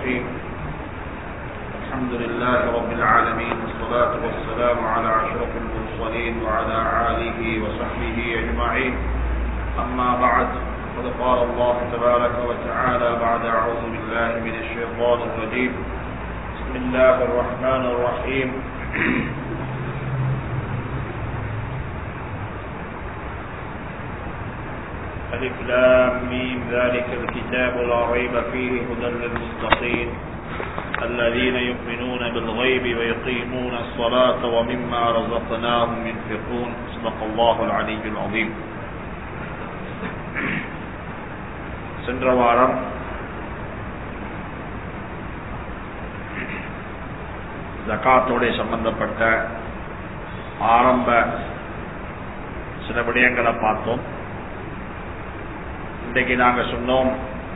الرحيم الحمد لله رب العالمين والصلاة والسلام على أشرف المرسلين وعلى آله وصحبه أجمعين أما بعد فقد قال الله تبارك وتعالى بعد أعوذ بالله من الشيطان الرجيم بسم الله الرحمن الرحيم ألف لام ميم ذلك الكتاب لا ريب فيه هدى للمتقين الذين يؤمنون بالغيب ويقيمون الصلاة ومما رزقناهم ينفقون صدق الله العلي العظيم சென்ற வாரம் ஜக்காத்தோட சம்பந்தப்பட்ட ஆரம்ப சில விடயங்களை பார்த்தோம் இன்றைக்கு நாங்க சொன்னோம்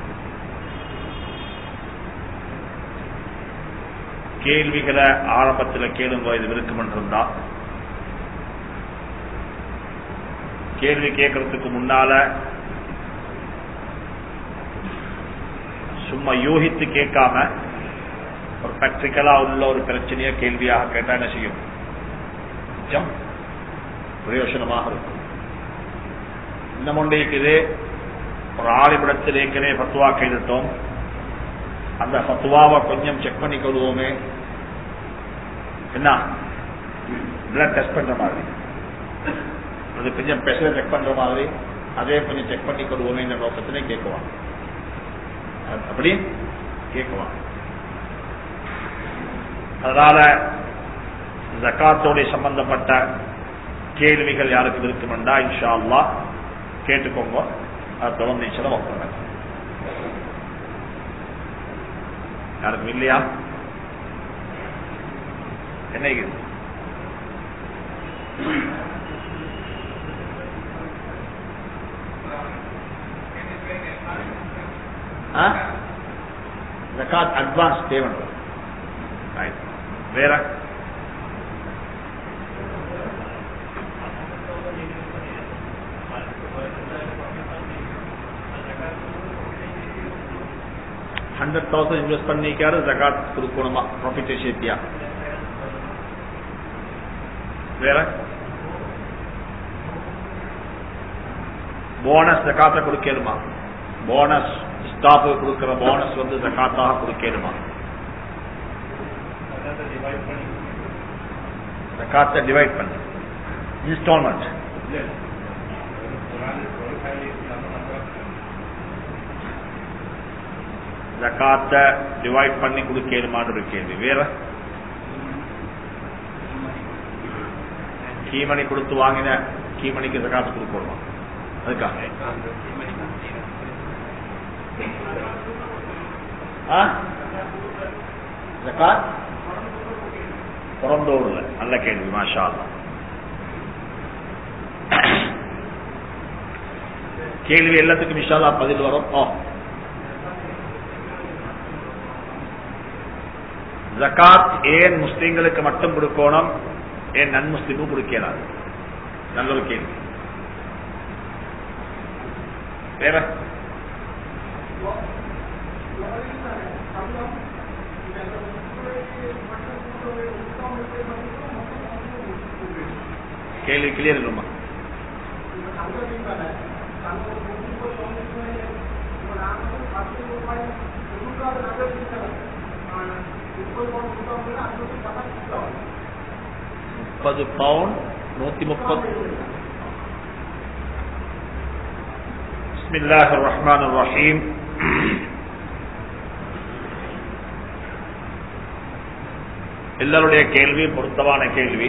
கேள்விகளை ஆரம்பத்தில் கேளுங்க இது விருக்கம் இருந்தா கேள்வி கேட்கறதுக்கு முன்னால சும்மா யூகித்து கேட்காம ஒரு பிராக்டிக்கலா உள்ள ஒரு பிரச்சனைய கேள்வியாக கேட்டா என்ன செய்யும் கொஞ்சம் பிரயோசனமாக இருக்கும் இன்னும் ஒன்று இருக்குது ஒரு ஆளிமிடத்தில் ஏற்கனவே பத்துவா கைதிட்டோம் அந்த பத்துவாவை கொஞ்சம் செக் பண்ணி கொள்வோமே என்ன பிளட் டெஸ்ட் பண்ற மாதிரி அது கொஞ்சம் பெஷர் செக் பண்ற மாதிரி அதே கொஞ்சம் செக் பண்ணி கொள்வோமே இந்த நோக்கத்திலே கேட்குவான் அப்படி கேட்குவான் அதனால ஜக்காத்தோட சம்பந்தப்பட்ட கேள்விகள் யாருக்கு இருக்குமெண்டா இன்ஷா அல்லா கேட்டுக்கோங்க அதை தொடர்ந்து இன்ஷா வைப்பாங்க யாருக்கும் இல்லையா என்ன இது ஜக்காத் அட்வான்ஸ் பேமெண்ட் வேற ஹண்ட்ரட் தௌசண்ட் இன்வெஸ்ட் பண்ணிக்காரு ஜகாத் கொடுக்கணுமா ப்ராஃபிட் சேர்த்தியா வேற போனஸ் ஜக்காத்த கொடுக்கணுமா போனஸ் ஸ்டாஃப் கொடுக்கிற போனஸ் வந்து ஜக்காத்தாக கொடுக்கணுமா ஜக்காத்தை டிவைட் பண்ணு இன்ஸ்டால்மெண்ட் ஜக்காத்தை டிவைட் பண்ணி கொடுக்கணுமான்னு ஒரு கேள்வி வேற கீமணி கொடுத்து வாங்கின கீமணிக்கு ஜக்காத்து கொடுக்கணுமா அதுக்காக ஜக்காத் பிறந்தோடுல நல்ல கேள்வி மாஷா கேள்வி எல்லாத்துக்கும் விஷாலா பதில் வரும் ஓ ஜக்காத் ஏன் முஸ்லீம்களுக்கு மட்டும் கொடுக்கணும் ஏன் நன் முஸ்லீமும் கொடுக்கிறார் நல்ல ஒரு கேள்வி வேற கேள்வி கிளியர் இல்லைமா முப்பது பவுண்ட் நூத்தி முப்பது பிஸ்மில்லாஹ் ரஹ்மான் ரஹீம் எல்லாருடைய கேள்வி பொருத்தமான கேள்வி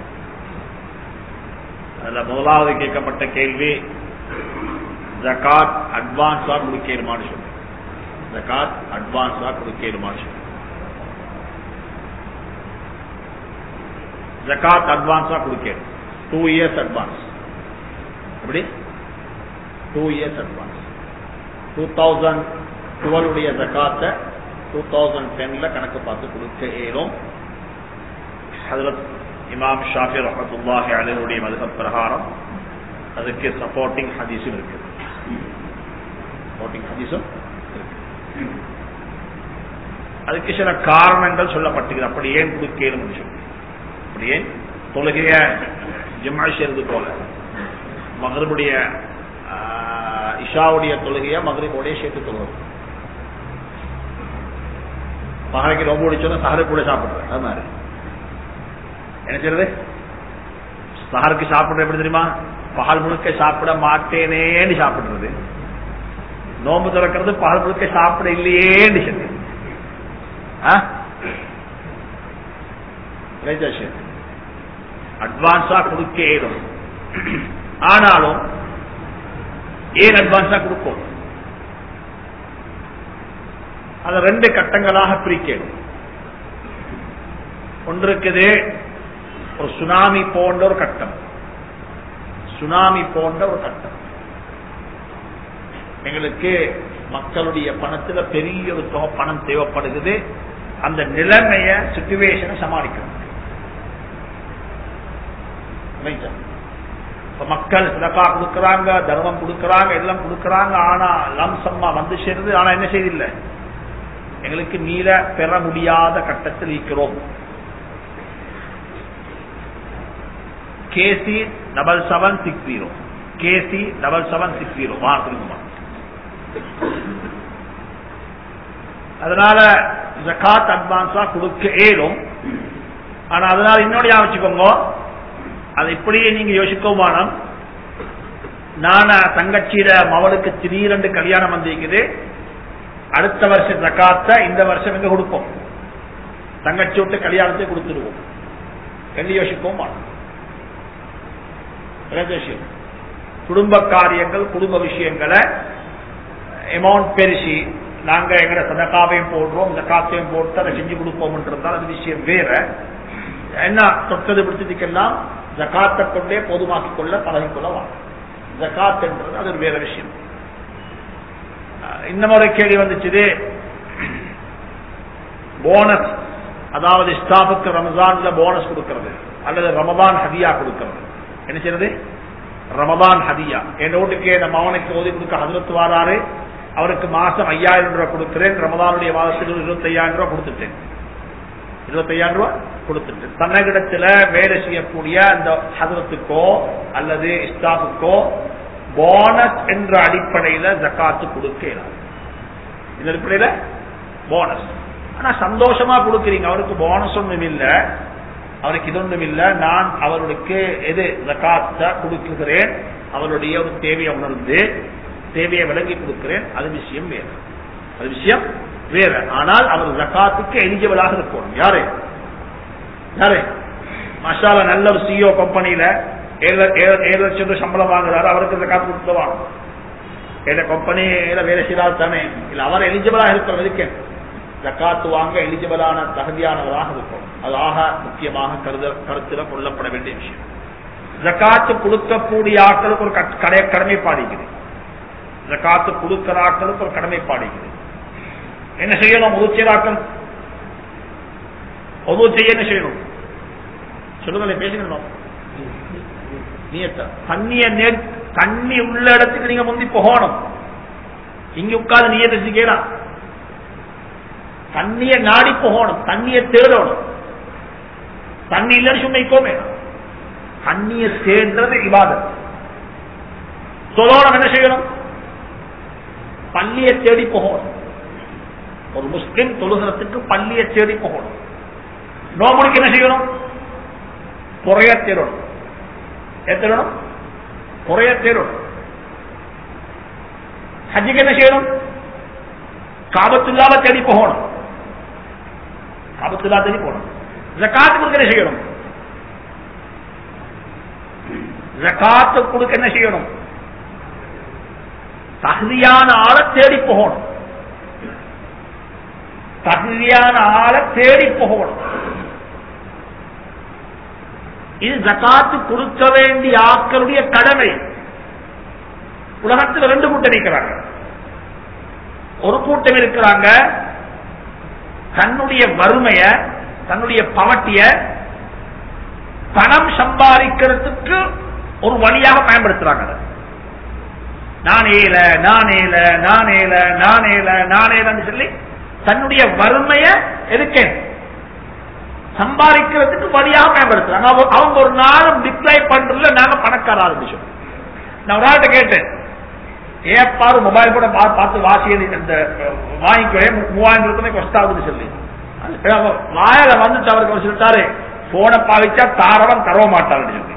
அதுல முதலாவது கேட்கப்பட்ட கேள்வி ஜக்காத் அட்வான்ஸா கொடுக்கணுமான்னு சொல்லு ஜக்காத் அட்வான்ஸா கொடுக்கணுமான்னு சொல்லு ஜக்காத் அட்வான்ஸா கொடுக்கணும் டூ இயர்ஸ் அட்வான்ஸ் எப்படி two years advance two thousand டுவெலுடைய ஜக்காத்தை டூ தௌசண்ட் டென்ல கணக்கு பார்த்து கொடுக்க இயலும் ஹதரத் இமாம் ஷாஃபி ரஹமத்துல்லாஹி அலினுடைய மதுகப் பிரகாரம் அதுக்கு சப்போர்ட்டிங் ஹதீஸும் இருக்கு சப்போர்ட்டிங் ஹதீஸும் இருக்கு அதுக்கு சில காரணங்கள் சொல்லப்பட்டுகிறது அப்படி ஏன் கொடுக்கலும் சொல்லி அப்படி ஏன் தொழுகைய ஜிம்மா செய்யறது போல மகருடைய இஷாவுடைய தொழுகைய மகரிபோடைய சேர்த்து தொழுவது பகலைக்கு ரொம்ப பிடிச்சோன்னா சஹரு கூட சாப்பிடுறேன் அது மாதிரி என்ன செய்யறது சஹருக்கு சாப்பிடுற எப்படி தெரியுமா பகல் முழுக்க சாப்பிட மாட்டேனேன்னு சாப்பிடுறது நோம்பு திறக்கிறது பகல் முழுக்க சாப்பிட இல்லையேன்னு சொல்லி அட்வான்ஸா கொடுக்க ஏதும் ஆனாலும் ஏன் அட்வான்ஸா கொடுக்கும் அதை ரெண்டு கட்டங்களாக பிரிக்கணும் ஒன்று இருக்குது ஒரு சுனாமி போன்ற ஒரு கட்டம் சுனாமி போன்ற ஒரு கட்டம் எங்களுக்கு மக்களுடைய பணத்துல பெரிய ஒரு தொகை பணம் தேவைப்படுகிறது அந்த நிலைமைய சுச்சுவேஷனை சமாளிக்கணும் மக்கள் சிலப்பா கொடுக்கறாங்க தர்மம் கொடுக்கறாங்க எல்லாம் கொடுக்கறாங்க ஆனா லம்சம்மா வந்து சேருது ஆனா என்ன செய்தில்லை எங்களுக்கு நீல பெற முடியாத கட்டத்தில் இருக்கிறோம் KC double seven six zero KC double seven six zero வாங்க அதனால ஜக்காத் அட்வான்ஸா கொடுக்க ஏறும் ஆனா அதனால இன்னொரு வச்சுக்கோங்க அதை இப்படியே நீங்க யோசிக்கவும் வேணும் நான தங்கச்சியில மவளுக்கு திடீரென்று கல்யாணம் வந்திருக்குது அடுத்த வருஷம் ஜக்காத்த இந்த வருஷம் எங்க கொடுப்போம் தங்கச்சி விட்டு கல்யாணத்தை கொடுத்துடுவோம் என்று யோசிக்கவும் வேணும் குடும்ப காரியங்கள் குடும்ப விஷயங்களை அமௌண்ட் பெருசி நாங்க எங்கட சதக்காவையும் போடுறோம் ஜக்காத்தையும் போட்டு அதை செஞ்சு கொடுப்போம் இருந்தால் அது விஷயம் வேற என்ன தொட்டது பிடிச்சதுக்கெல்லாம் ஜக்காத்தை கொண்டே பொதுமாக்கிக் கொள்ள பழகிக்கொள்ள வாங்க ஜக்காத் என்றது அது ஒரு வேற விஷயம் இன்னும் ஒரு கேள்வி வந்துச்சு போனஸ் அதாவது ஸ்டாஃபுக்கு ரமதான்ல போனஸ் கொடுக்கிறது அல்லது ரமதான் ஹதியா கொடுக்கிறது என்ன செய்யறது ரமதான் ஹதியா என் வீட்டுக்கு நம்ம அவனுக்கு ஓதி கொடுக்க ஹதரத்து வாராரு அவருக்கு மாசம் ஐயாயிரம் ரூபாய் கொடுக்கிறேன் ரமதானுடைய மாதத்தில் இருபத்தி ஐயாயிரம் ரூபாய் கொடுத்துட்டேன் இருபத்தி ஐயாயிரம் ரூபாய் கொடுத்துட்டு தன்னகிடத்துல வேலை செய்யக்கூடிய அந்த ஹதரத்துக்கோ அல்லது ஸ்டாஃபுக்கோ போனஸ் என்ற அடிப்படையில ஜக்காத்து கொடுக்க இந்த அடிப்படையில போனஸ் ஆனா சந்தோஷமா கொடுக்குறீங்க அவருக்கு போனஸ் ஒன்றும் இல்ல அவருக்கு இது ஒன்றும் இல்ல நான் அவருக்கு எது ஜக்காத்த கொடுக்குகிறேன் அவருடைய ஒரு தேவையை உணர்ந்து தேவையை விளங்கி கொடுக்கிறேன் அது விஷயம் வேறு அது விஷயம் வேற ஆனால் அவர் ஜக்காத்துக்கு எலிஜிபிளாக இருக்கணும் யாரு யாரு மசாலா நல்ல ஒரு சிஓ கம்பெனியில ஏழு லட்சம் ரூபாய் சம்பளம் வாங்குறாரு அவருக்கு ஜக்காத்து கொடுத்துவாங்க ஏழை கம்பெனியில வேலை செய்யறாரு தானே இல்ல அவர் எலிஜிபிளாக இருக்கிற இருக்கேன் ஜக்காத்து வாங்க எலிஜிபிளான தகுதியானவராக இருக்கும் அது ஆக முக்கியமாக கருத கருத்துல கொள்ளப்பட வேண்டிய விஷயம் ஜக்காத்து கொடுக்கக்கூடிய ஆட்களுக்கு ஒரு கடை கடமைப்பாடிக்குது ஜக்காத்து கொடுக்கிற ஆட்களுக்கு ஒரு கடமைப்பாடிக்குது என்ன செய்யணும் உதவுச்சீராக்கள் உதவு செய்ய என்ன செய்யணும் சொல்லுங்களேன் பேசுங்க தண்ணிய தண்ணி உள்ள இடத்துக்கு நீங்க முந்தி போகணும் இங்க உட்கார்ந்து நீய தெரிஞ்சுக்கலாம் தண்ணிய நாடி போகணும் தண்ணிய தேடணும் தண்ணி இல்லைன்னு சொன்னிக்கோமே தண்ணிய தேடுறது இவாதம் சொல்லணும் என்ன செய்யணும் பள்ளியை தேடி போகணும் ஒரு முஸ்லிம் தொழுகிறதுக்கு பள்ளியை தேடி போகணும் நோம்புக்கு என்ன செய்யணும் குறைய தேடணும் தேடணும் குறைய தேடணும் ஹஜ்ஜுக்கு என்ன செய்யணும் காபத்துல்லாம தேடி போகணும் காபத்துல்லா தேடி போகணும் ஜக்காத்து கொடுக்க என்ன செய்யணும் ஜக்காத்து கொடுக்க என்ன செய்யணும் தகுதியான ஆளை தேடி போகணும் தகுதியான ஆளை தேடி போகணும் இது ஜக்காத்து கொடுக்க வேண்டிய ஆக்களுடைய கடமை உலகத்தில் ரெண்டு கூட்டம் இருக்கிறாங்க ஒரு கூட்டம் இருக்கிறாங்க தன்னுடைய வறுமைய தன்னுடைய பவட்டிய பணம் சம்பாதிக்கிறதுக்கு ஒரு வழியாக பயன்படுத்துறாங்க நானேல நானேல நானேல நானேல நானேலன்னு சொல்லி தன்னுடைய வறுமைய எதுக்கு சம்பாதிக்கிறதுக்கு வழியாக பயன்படுத்துறாங்க அவங்க- அவங்க ஒரு நாளும் டிப்ளை பண்றதுல நாங்க பணக்கார ஆரம்பிச்சோம் நான் ஒரு ஆள்கிட்ட கேட்டேன் ஏப்பாரு மொபைல் கூட பா- பார்த்து வாசியது இந்த வாங்கிக்கவே மூவாயிரம் ரூபாய் கஷ்டம் ஆகுது சொல்லி அது அவ வாயில வந்துட்டு அவருக்கு அவர் சொல்லிட்டாரு போனை பாவிச்சா தாரவன் தரவ மாட்டான்னு சொல்லி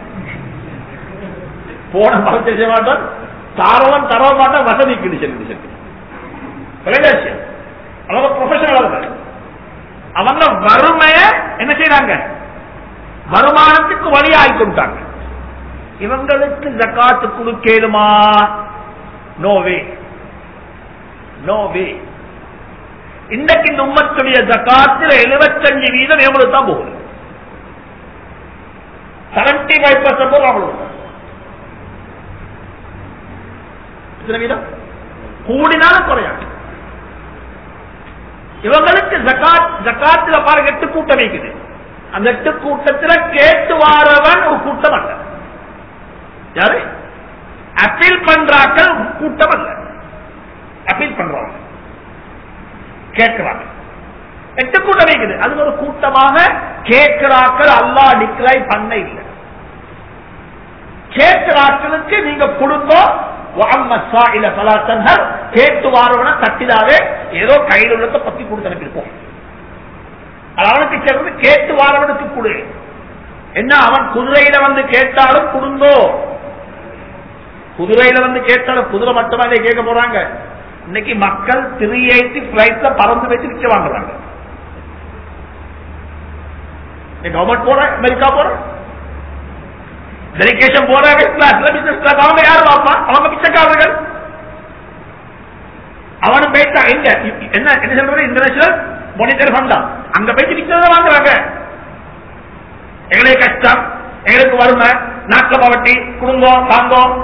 போனை பாவிச்சா செய்ய மாட்டான் தாரவன் தரவ மாட்டான் வசதிக்குன்னு சொல்லி சொல்லி விளையாச்சு அவங்க ப்ரொஃபஷனல் அவங்க அவங்க வறுமைய என்ன செய்யறாங்க வருமானத்துக்கு வழியாகி கொண்டாங்க இவங்களுக்கு ஜக்காத்து கொடுக்கலுமா நோவே நோவே இன்றைக்கு இந்த உம்மத்துடைய ஜக்காத்துல எழுபத்தஞ்சு வீதம் எவ்வளவு தான் போகுது செவன்டி ஃபைவ் பர்சன்ட் போகும் அவ்வளவு எத்தனை வீதம் கூடினாலும் குறையாது இவங்களுக்கு ஜக்காத் ஜக்காத்துல பாருங்க எட்டு கூட்டம் வைக்குது அந்த எட்டு கூட்டத்துல கேட்டு வாரவன் ஒரு கூட்டம் அல்ல யாரு அப்பீல் பண்றாக்கள் கூட்டம் அல்ல அப்பீல் பண்றவங்க கேட்கிறாங்க எட்டு கூட்டம் வைக்குது அது ஒரு கூட்டமாக கேட்கிறாக்கள் அல்லா டிக்ளைன் பண்ண இல்லை கேட்கிறாக்களுக்கு நீங்க கொடுங்க கேட்டு வாரவன தட்டிதாவே ஏதோ கையில் உள்ளத பத்தி கொடுத்து அனுப்பியிருப்போம் அது அவனுக்கு சேர்ந்து கேட்டு வாரவனுக்கு கொடு என்ன அவன் குதிரையில வந்து கேட்டாலும் கொடுங்கோ குதிரையில வந்து கேட்டாலும் குதிரை மட்டுமே கேட்க போறாங்க இன்னைக்கு மக்கள் த்ரீ எயிட்டி பிளைட்ல பறந்து வச்சு விற்க வாங்குறாங்க கவர்மெண்ட் போற அமெரிக்கா போற டெலிகேஷன் போறாங்க கிளாஸ்ல பிசினஸ் கிளாஸ் அவங்க யாரு பாப்பா அவங்க பிச்சைக்காரர்கள் அவனும் போயிட்டா எங்க என்ன என்ன சொல்றது இன்டர்நேஷனல் மோனிட்டரி ஃபண்டா அங்க போயிட்டு விற்கிறத வாங்குறாங்க எங்களுக்கு கஷ்டம் எங்களுக்கு வறுமை நாட்டில் பவட்டி குடும்பம் தாங்கம்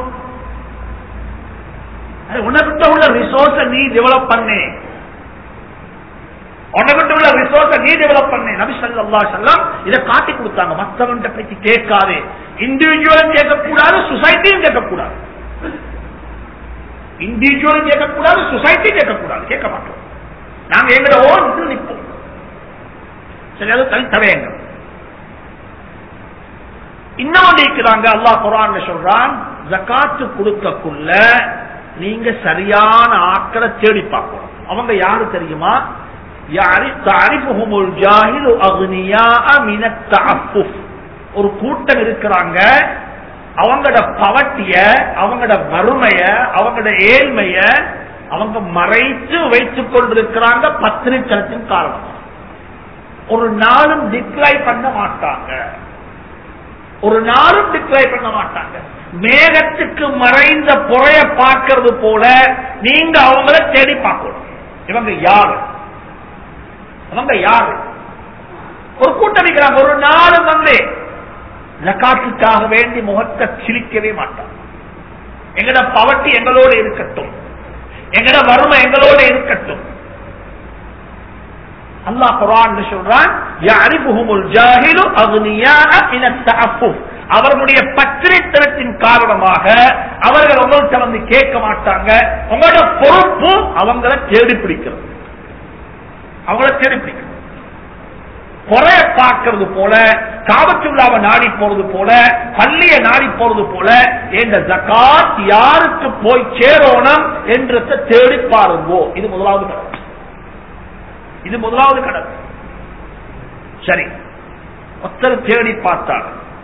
உனக்கிட்ட உள்ள ரிசோர்ஸ நீ டெவலப் பண்ணு உனக்கிட்ட உள்ள ரிசோர்ஸ நீ டெவலப் பண்ணு நபி ஸல்லல்லாஹு அலைஹி வஸல்லம் இத காட்டி கொடுத்தாங்க மத்தவன்ட்ட பத்தி கேட்காதே இண்டிவிஜுவலும் கேட்கக்கூடாது சொசைட்டியும் கேட்கக்கூடாது இண்டிவிஜுவலும் கேட்கக்கூடாது சொசைட்டி கேட்கக்கூடாது கேட்க மாட்டோம் நாங்க எங்களை ஓன் நிற்போம் சரி அது தனித்தவையங்கள் இன்னொன்று இருக்கிறாங்க அல்லாஹ் குரான் சொல்றான் ஜக்காத்து கொடுக்கக்குள்ள நீங்க சரியான ஆக்களை தேடி பார்க்கணும் அவங்க யாரு தெரியுமா ஒரு கூட்டம் இருக்கிறாங்க அவங்களோட பவட்டிய அவங்களோட வறுமைய அவங்களோட ஏழ்மைய அவங்க மறைத்து வைத்துக் கொண்டிருக்கிறாங்க பத்திரிக்கலத்தின் காரணமா ஒரு நாளும் டிக்ளை பண்ண மாட்டாங்க ஒரு நாளும் டிக்ளை பண்ண மாட்டாங்க மேகத்துக்கு மறைந்த புறைய பார்க்கறது போல நீங்க அவங்கள தேடி பார்க்கணும் இவங்க யாரு அவங்க யாரு ஒரு கூட்டம் இருக்கிறாங்க ஒரு நாளும் வந்து ஜக்காத்துக்காக வேண்டி முகத்தை சிரிக்கவே மாட்டாங்க எங்கட பவட்டி எங்களோட இருக்கட்டும் எங்கட வறுமை எங்களோட இருக்கட்டும் அல்லாஹ் குரான் சொல்றான் அவர்களுடைய பத்திரித்தனத்தின் காரணமாக அவர்கள் உங்கள்கிட்ட வந்து கேட்க மாட்டாங்க உங்களோட பொறுப்பு அவங்கள தேடி பிடிக்கிறது அவங்கள தேடி பிடிக்கிறது குறைய பார்க்கறது போல காபத்துள்ளாவ நாடி போறது போல பள்ளிய நாடி போறது போல எங்க ஜக்காத் யாருக்கு போய் சேரணும் என்றதை தேடி பாருங்கோ இது முதலாவது கடமை இது முதலாவது கடமை சரி ஒருத்தர் தேடி பார்த்தார்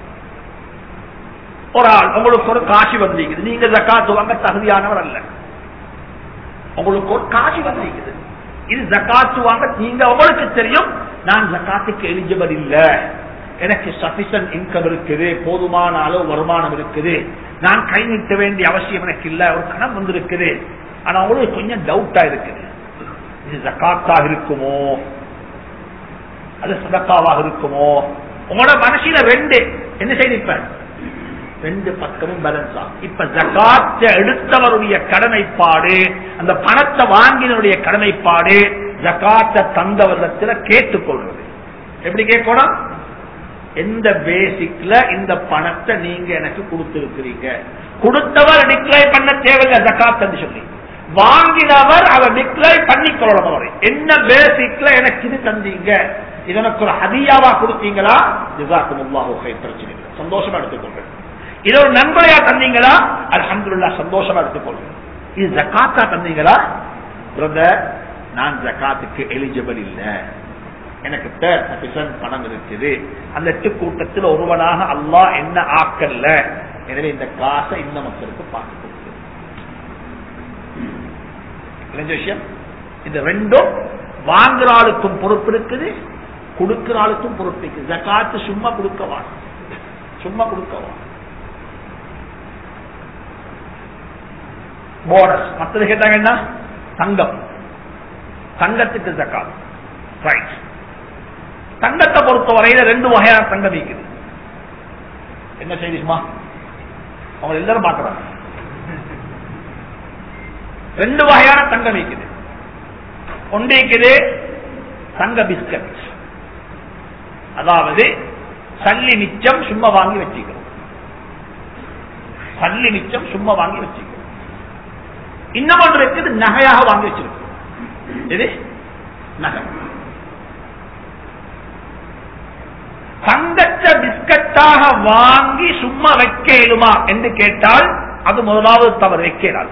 ஒரு ஆள் உங்களுக்கு ஒரு காசி வந்திருக்குது நீங்க ஜக்காத்து வாங்க தகுதியானவர் அல்ல உங்களுக்கு ஒரு காசி வந்திருக்குது இது ஜக்காத்து வாங்க நீங்க உங்களுக்கு தெரியும் நான் ஜக்காத்துக்கு எலிஜிபிள் இல்ல எனக்கு சபிஷன் இன்கம் இருக்குது போதுமான அளவு வருமானம் இருக்குது நான் கை நீட்ட வேண்டிய அவசியம் எனக்கு இல்ல ஒரு கணம் வந்திருக்குது ஆனா உங்களுக்கு கொஞ்சம் டவுட்டா இருக்குது இது ஜக்காத்தாக இருக்குமோ அது சதக்காவாக இருக்குமோ உங்களோட மனசில ரெண்டு என்ன செய்து இப்ப ரெண்டு பக்கமும் பேலன்ஸ் ஆகும் இப்ப ஜக்காத்த எடுத்தவருடைய கடமைப்பாடு அந்த பணத்தை வாங்கினருடைய கடமைப்பாடு ஜக்காத்த தந்தவரிடத்துல கேட்டுக்கொள்றது எப்படி கேட்கணும் எந்த பேசிக்ல இந்த பணத்தை நீங்க எனக்கு கொடுத்திருக்கிறீங்க கொடுத்தவர் டிக்ளைர் பண்ண தேவையில்லை ஜக்காத் சொல்லி வாங்கினவர் அதை டிக்ளேர் பண்ணிக்கொள்ளணும் அவரை என்ன பேசிக்ல எனக்கு இது தந்தீங்க இது எனக்கு ஒரு ஹதியாவா கொடுத்தீங்களா ஜிசாக்கும் பிரச்சனை இல்லை சந்தோஷமா எடுத்துக்கொள்றேன் இது ஒரு நன்கொடையா தந்தீங்களா அல்ஹம்துலில்லா சந்தோஷமா எடுத்துக்கொள்றேன் இது ஜக்காத்தா தந்தீங்களா பிரதர் நான் ஜக்காத்துக்கு எலிஜிபிள் இல்ல எனக்கு தேர்ட் சபிஷன் பணம் இருக்குது அந்த எட்டு கூட்டத்தில் ஒருவனாக அல்லாஹ் என்ன ஆக்கல்ல எனவே இந்த காசை இந்த மக்களுக்கு பார்த்து கொடுத்து தெரிஞ்ச விஷயம் இது ரெண்டும் வாங்குற ஆளுக்கும் பொறுப்பு இருக்குது கொடுக்கிற ஆளுக்கும் பொறுப்பு இருக்குது ஜக்காத்து சும்மா கொடுக்கவா சும்மா கொடுக்கவா போனஸ் மற்றது கேட்டாங்க என்ன தங்கம் தங்கத்துக்கு ஜக்காத் ரைட் தங்கத்தை பொறுத்தவரையில ரெண்டு வகையான தங்கம் இருக்குது என்ன செய்திமா அவங்க எல்லாரும் பாக்குறாங்க ரெண்டு வகையான தங்கம் இருக்குது ஒன்று இருக்குது தங்க பிஸ்கட் அதாவது சல்லி மிச்சம் சும்மா வாங்கி வச்சுக்கிறோம் சல்லி மிச்சம் சும்மா வாங்கி வச்சுக்கிறோம் இன்னும் ஒன்று இருக்குது நகையாக வாங்கி வச்சிருக்கோம் இது நகை தங்கச்ச பிஸ்கட்டாக வாங்கி சும்மா வைக்க இயலுமா என்று கேட்டால் அது முதலாவது தவறு வைக்க இயலாது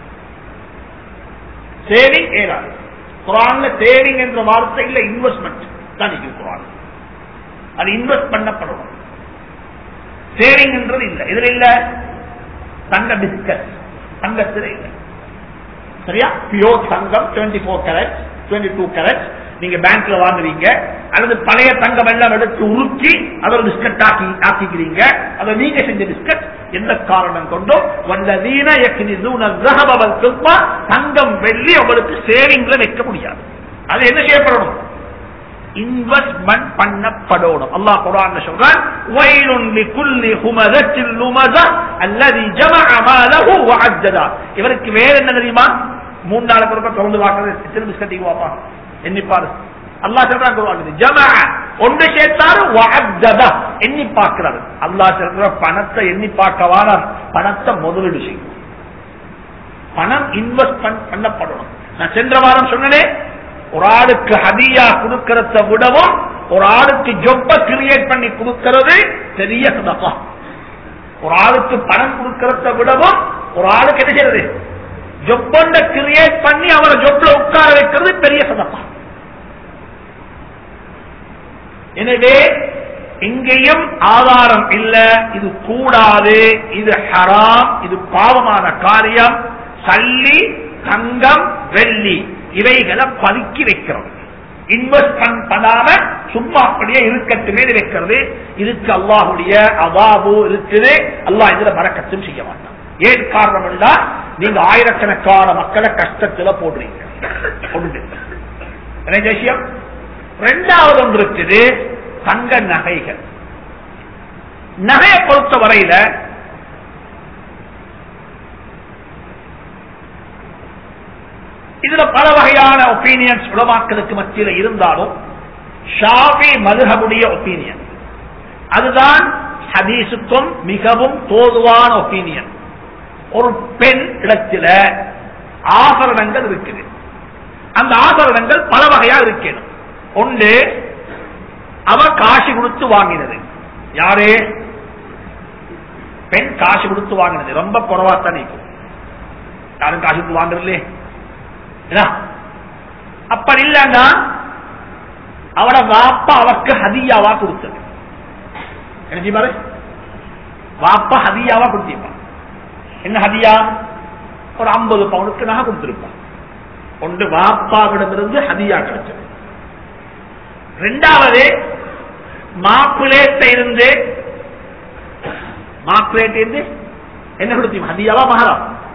சேவிங் ஏறாது குரான்ல சேவிங் என்ற வார்த்தையில இன்வெஸ்ட்மெண்ட் தான் இருக்கு குரான் அது இன்வெஸ்ட் பண்ணப்படணும் சேவிங் என்றது இல்ல இதுல இல்ல தங்க பிஸ்கட் தங்கத்தில் இல்ல சரியா பியோர் தங்கம் twenty four carat twenty two carat நீங்க பேங்க்ல வாங்குறீங்க அல்லது பழைய தங்கம் எல்லாம் எடுத்து உருக்கி அதை ஒரு பிஸ்கட் ஆக்கி ஆக்கிக்கிறீங்க அதை நீங்க செஞ்ச பிஸ்கட் எந்த காரணம் கொண்டும் வல்லதீன யக்னிதூன ذهب والفضة தங்கம் வெள்ளி உங்களுக்கு சேவிங்ல வைக்க முடியாது அது என்ன செய்யப்படணும் இன்வெஸ்ட்மெண்ட் பண்ணப்படணும் அல்லாஹ் குர்ஆன்ல சொல்றான் வயலுன் லிகுல்லி ஹுமதத்தில் லுமஸா அல்லதி ஜமஅ மாலஹு வஅஜ்ஜதா இவருக்கு வேற என்ன தெரியுமா மூணு நாளுக்கு ஒருக்க திறந்து பார்க்கறது எத்தனை பிஸ்கட்டிக்கு வாப்பா எண்ணிப்பாரு அல்லாஹ் சொல்றான் குர்ஆன்ல ஜமஅ ஒன்று சேர்த்தாரு வஅஜ்ஜதா எண்ணி பார்க்கிறாரு அல்லாஹ் சொல்ற பணத்தை எண்ணி பார்க்கவான பணத்தை முதலீடு செய்யும் பணம் இன்வெஸ்ட் பண்ணப்படணும் நான் சென்ற வாரம் சொன்னேன் ஒரு ஆளுக்கு ஹதியா கொடுக்கறத விடவும் ஒரு ஆளுக்கு ஜொப்ப கிரியேட் பண்ணி கொடுக்கிறது பெரிய சதப்பா ஒரு ஆளுக்கு பணம் கொடுக்கறத விடவும் ஒரு ஆளுக்கு என்ன செய்யறது ஜொப்பண்ட கிரியேட் பண்ணி அவரை ஜொப்ல உட்கார வைக்கிறது பெரிய சதப்பா எனவே இங்கேயும் ஆதாரம் இல்ல இது கூடாது இது ஹராம் இது பாவமான காரியம் சல்லி தங்கம் வெள்ளி இவைகளை பதுக்கி வைக்கிறோம் இன்வெஸ்ட் பண்ணாம சும்மா அப்படியே இருக்கட்டுமே வைக்கிறது இதுக்கு அல்லாஹுடைய அவாபு இருக்குது அல்லாஹ் இதுல மறக்கத்தும் செய்ய மாட்டான் ஏன் காரணம் இல்ல நீங்க ஆயிரக்கணக்கான மக்களை கஷ்டத்துல போடுறீங்க ஒன்று என்ன விஷயம் ரெண்டாவது ஒன்று இருக்குது தங்க நகைகள் நகையை பொறுத்த வரையில இதுல பல வகையான ஒப்பீனியன்ஸ் உலமாக்களுக்கு மத்தியில் இருந்தாலும் ஷாஃபி மதுஹபுடைய ஒப்பீனியன் அதுதான் ஹதீஸுக்கும் மிகவும் தோதுவான ஒப்பீனியன் ஒரு பெண் இடத்துல ஆபரணங்கள் இருக்குது அந்த ஆபரணங்கள் பல வகையா இருக்கணும் ஒன்று அவ காசு கொடுத்து வாங்கினது யாரு பெண் காசு கொடுத்து வாங்கினது ரொம்ப குறைவா தான் இருக்கும் யாரும் காசு கொடுத்து வாங்குறதுலே அப்படி இல்லைன்னா அவட வாப்பா அவக்கு ஹதியாவா கொடுத்தது என்ன பாரு வாப்பா ஹதியாவா கொடுத்திருப்பான் என்ன ஹதியா ஒரு ஐம்பது பவுனுக்கு நகை கொடுத்திருப்பான் ஒன்று வாப்பாவிடமிருந்து ஹதியா கிடைச்சது ரெண்டாவது மாப்பிளேட்ட இருந்து மாப்பிளேட்ட இருந்து என்ன கொடுத்தி ஹதியாவா மகாரா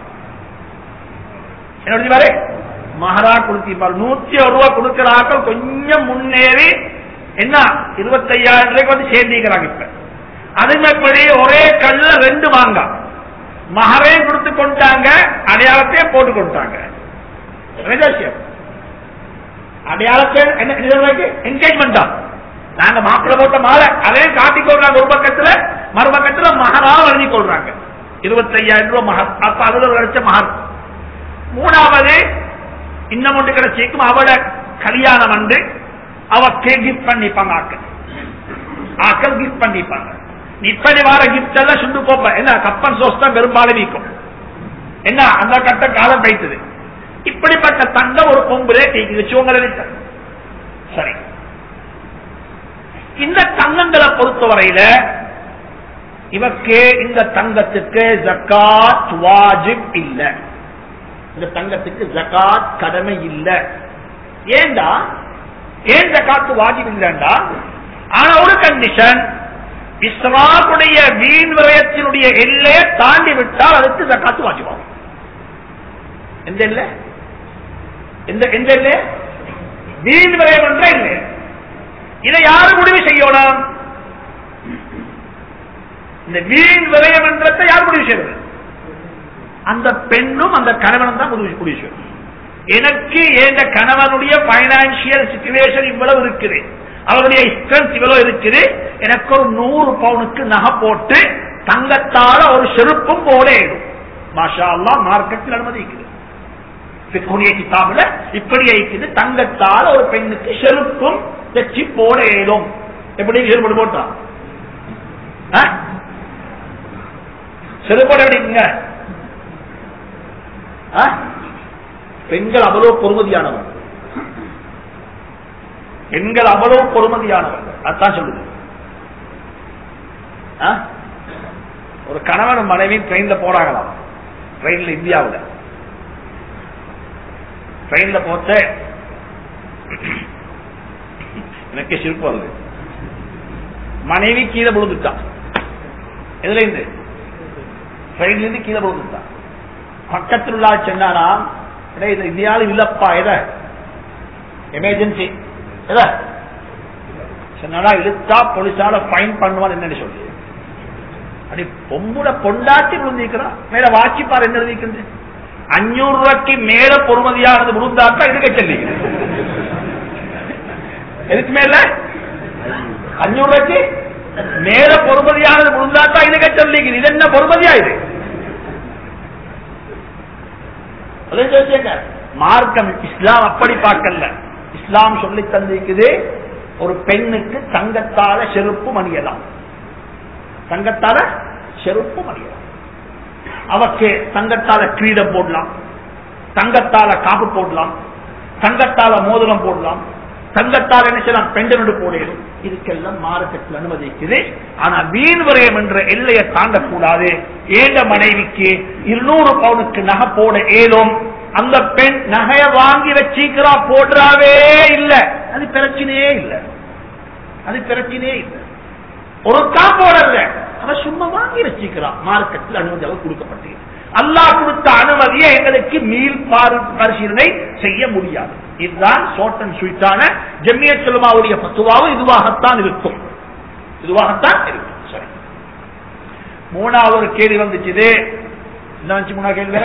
என்ன கொடுத்தி பாரு மகரா கொடுத்திருப்பார் நூத்தி ஒரு ரூபாய் கொடுக்கிறாங்க கொஞ்சம் முன்னேறி என்ன இருபத்தையாயிரம் ரூபாய்க்கு வந்து சேர்ந்திக்கிறாங்க இப்ப அதுமேப்படி ஒரே கல்ல ரெண்டு வாங்க மகரையும் கொடுத்து கொண்டாங்க அடையாளத்தையும் போட்டு கொடுத்தாங்க விஷயம் அடையாளத்தை என்ன என்கேஜ்மெண்ட் தான் நாங்க மாப்பிள்ள போட்ட மாலை அதையும் காட்டிக் கொள்றாங்க ஒரு பக்கத்துல மறுபக்கத்துல மகரா எழுதி கொள்றாங்க இருபத்தையாயிரம் ரூபாய் மகர் அப்ப அதுல ஒரு லட்சம் மகர் மூணாவது இன்னும் ஒன்று கிடைச்சிக்கும் அவட கல்யாணம் வந்து அவக்கே கிஃப்ட் பண்ணிப்பாங்க ஆக்கள் ஆக்கள் கிஃப்ட் பண்ணிப்பாங்க இப்படி வர கிஃப்ட் எல்லாம் சுண்டு போப்ப என்ன கப்பன் சோஸ் தான் பெரும்பாலும் வீக்கும் என்ன அந்த கட்ட காலம் வைத்தது இப்படிப்பட்ட தங்கம் ஒரு கொம்புலே கேக்குது சிவங்களை சரி இந்த தங்கங்களை பொறுத்தவரையில இவக்கு இந்த தங்கத்துக்கு ஜக்காத் வாஜிப் இல்ல இந்த தங்கத்துக்கு ஜக்காத் கடமை இல்ல ஏண்டா ஏன் ஜக்காத்து வாஜிப் இல்லண்டா ஆனா ஒரு கண்டிஷன் இஸ்லாமுடைய வீண் விரயத்தினுடைய எல்லையை தாண்டி விட்டால் அதுக்கு ஜக்காத்து வாஜிபாகும் எந்த இல்லை எந்த எந்த இல்லை வீண் விரயம் என்ற இல்லை இதை யாரு முடிவு செய்யணும் இந்த வீண் விரயம் என்றதை யார் முடிவு செய்வது அந்த பெண்ணும் அந்த கணவனும் தான் முடிவு முடிவு செய்யணும் எனக்கு எந்த கணவனுடைய பைனான்சியல் சிச்சுவேஷன் இவ்வளவு இருக்குது அவருடைய ஸ்ட்ரென்த் இவ்வளவு இருக்குது எனக்கு ஒரு நூறு பவுனுக்கு நகை போட்டு தங்கத்தால ஒரு செருப்பும் போட இடும் மாஷா அல்லா மார்க்கெட்டில் அனுமதிக்குது பிக்குனிய கிதாபுல இப்படி இருக்குது தங்கத்தால ஒரு பெண்ணுக்கு செருப்பும் தச்சு போட இயலும் எப்படி செருப்பு போட்டா செருப்போட எப்படிங்க பெண்கள் அவ்வளவு பொறுமதியானவர் பெண்கள் அவ்வளவு பொறுமதியானவர் அதான் சொல்லுது ஒரு கணவன் மனைவி ட்ரெயின்ல போறாங்களாம் ட்ரெயின்ல இந்தியாவில் ட்ரெயின்ல போத்த எனக்கு சிரிப்பு வருது மனைவி கீழே விழுந்துட்டான் எதுல இருந்து ட்ரெயின்ல இருந்து கீழே விழுந்துட்டான் பக்கத்தில் உள்ள சொன்னானா இது இந்தியாவில் இல்லப்பா எத எமர்ஜென்சி எத சொன்னா இழுத்தா போலீஸால ஃபைன் பண்ணுவான் என்னன்னு சொல்லி அப்படி பொம்புட பொண்டாட்டி விழுந்திருக்கிறான் மேல வாட்சிப்பார் என்ன எழுதிக்கிறது அஞ்சூறு ரூபாய்க்கு மேல பொறுமதியானது விழுந்தாக்கா இருக்க சொல்லி எதுக்கு மேல அஞ்சூறு ரூபாய்க்கு மேல பொறுமதியானது விழுந்தாக்கா இருக்க சொல்லி இது என்ன பொறுமதியா இது மார்க்கம் இஸ்லாம் அப்படி பார்க்கல இஸ்லாம் சொல்லி தந்திருக்குது ஒரு பெண்ணுக்கு தங்கத்தால செருப்பு மணியலாம் தங்கத்தால செருப்பு மணியலாம் அவக்கு தங்கத்தால கிரீடம் போடலாம் தங்கத்தால காப்பு போடலாம் தங்கத்தால மோதிரம் போடலாம் தங்கத்தால் என்ன செய்யலாம் பெண்டனோடு போடணும் இதுக்கெல்லாம் மார்க்கெட்டில் அனுமதிக்குது ஆனா வீண் விரயம் என்ற எல்லையை தாண்டக்கூடாது ஏழ மனைவிக்கு இருநூறு பவுனுக்கு நகை போட ஏலும் அந்த பெண் நகைய வாங்கி வச்சிக்கிறா போடுறாவே இல்ல அது பிரச்சனையே இல்ல அது பிரச்சனையே இல்ல ஒரு கா போடல அவ சும்மா வாங்கி வச்சிக்கிறான் மார்க்கெட்டில் அனுமதி அவர் கொடுக்கப்பட்டது அல்லாஹ் கொடுத்த அனுமதியை எங்களுக்கு மீள் பரிசீலனை செய்ய முடியாது இதுதான் ஷார்ட் அண்ட் ஸ்வீட்டான ஜெம்மிய செல்மாவுடைய பத்துவாவும் இதுவாகத்தான் இருக்கும் இதுவாகத்தான் இருக்கும் சரி மூணாவது ஒரு கேள்வி வந்துச்சு என்ன வந்துச்சு மூணாவது கேள்வி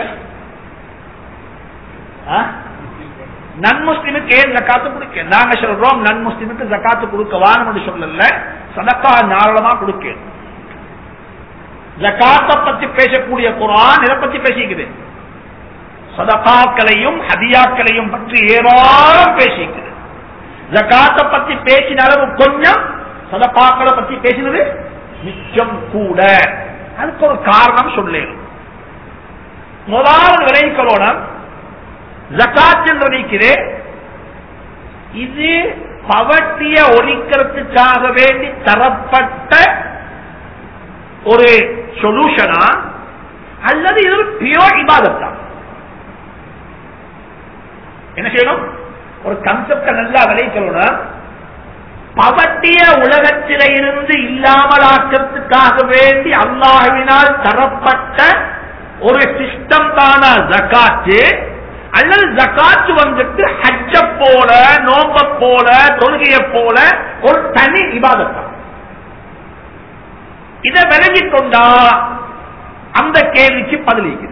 நன் முஸ்லிமுக்கு ஏன் ஜக்காத்து கொடுக்க நாங்க சொல்றோம் நன் முஸ்லிமுக்கு ஜக்காத்து கொடுக்க வானம் சொல்லல சதக்கா நாளமா கொடுக்க ஜக்காத்தை பத்தி பேசக்கூடிய குரான் இதை பத்தி பேசிக்குது சதகாக்களையும் ஹதியாக்களையும் பற்றி ஏராளம் பேசிக்குது ஜக்காத்தை பத்தி பேசின அளவு கொஞ்சம் சதகாக்களை பத்தி பேசினது மிச்சம் கூட அதுக்கு ஒரு காரணம் சொல்லேன் முதலாவது விளைவிக்கலோட ஜக்காத் என்று நினைக்கிறே இது பவட்டிய ஒழிக்கிறதுக்காக வேண்டி தரப்பட்ட ஒரு சொல்யூஷனா அல்லது இது ஒரு பியோர் இபாதத்தா என்ன செய்யணும் ஒரு கன்செப்ட நல்லா விளைக்கணும் பவட்டிய உலகத்தில இருந்து இல்லாமலாக்கிறதுக்காக வேண்டி அல்லாஹுவினால் தரப்பட்ட ஒரு சிஸ்டம் தானா ஜக்காத்து அல்லது ஜக்காத்து வந்துட்டு ஹஜ்ஜ போல நோம்ப போல தொழுகைய போல ஒரு தனி இபாதத்தான் இதை விலகி கொண்டா அந்த கேள்விக்கு பதிலளிக்குது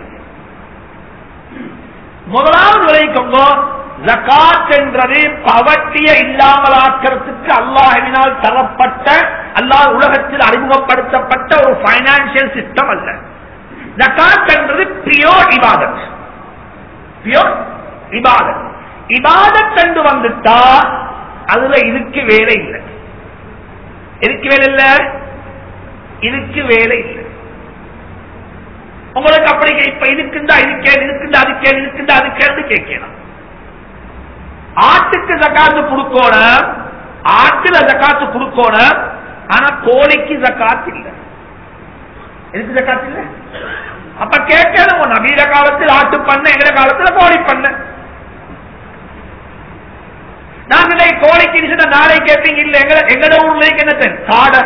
முதலாவது விளைவிக்கொங்க ஜக்காத் என்றது பவட்டிய இல்லாமலாக்கிறதுக்கு அல்லாஹினால் தரப்பட்ட அல்லாஹ் உலகத்தில் அறிமுகப்படுத்தப்பட்ட ஒரு பைனான்சியல் சிஸ்டம் அல்ல ஜக்காத் என்றது பியோர் இபாதத் பியோர் இபாதத் இபாதத் என்று வந்துட்டா அதுல இதுக்கு வேலை இல்லை எதுக்கு வேலை இல்ல இதுக்கு வேலை இல்லை உங்களுக்கு அப்படி இப்ப இதுக்குண்டா இதுக்கே இதுக்குண்டா அதுக்கே இதுக்குண்டா அதுக்கேன்னு கேட்கலாம் ஆட்டுக்கு ஜக்காத்து கொடுக்கணும் ஆட்டுல ஜக்காத்து கொடுக்கணும் ஆனா கோழிக்கு ஜக்காத்து இல்ல எதுக்கு ஜக்காத்து இல்ல அப்ப கேட்கணும் நவீன காலத்தில் ஆட்டு பண்ண எங்க காலத்துல கோழி பண்ண நாங்களே கோழிக்கு சொன்ன நாளை கேட்பீங்க இல்ல எங்க எங்கட ஊர்ல என்ன காடை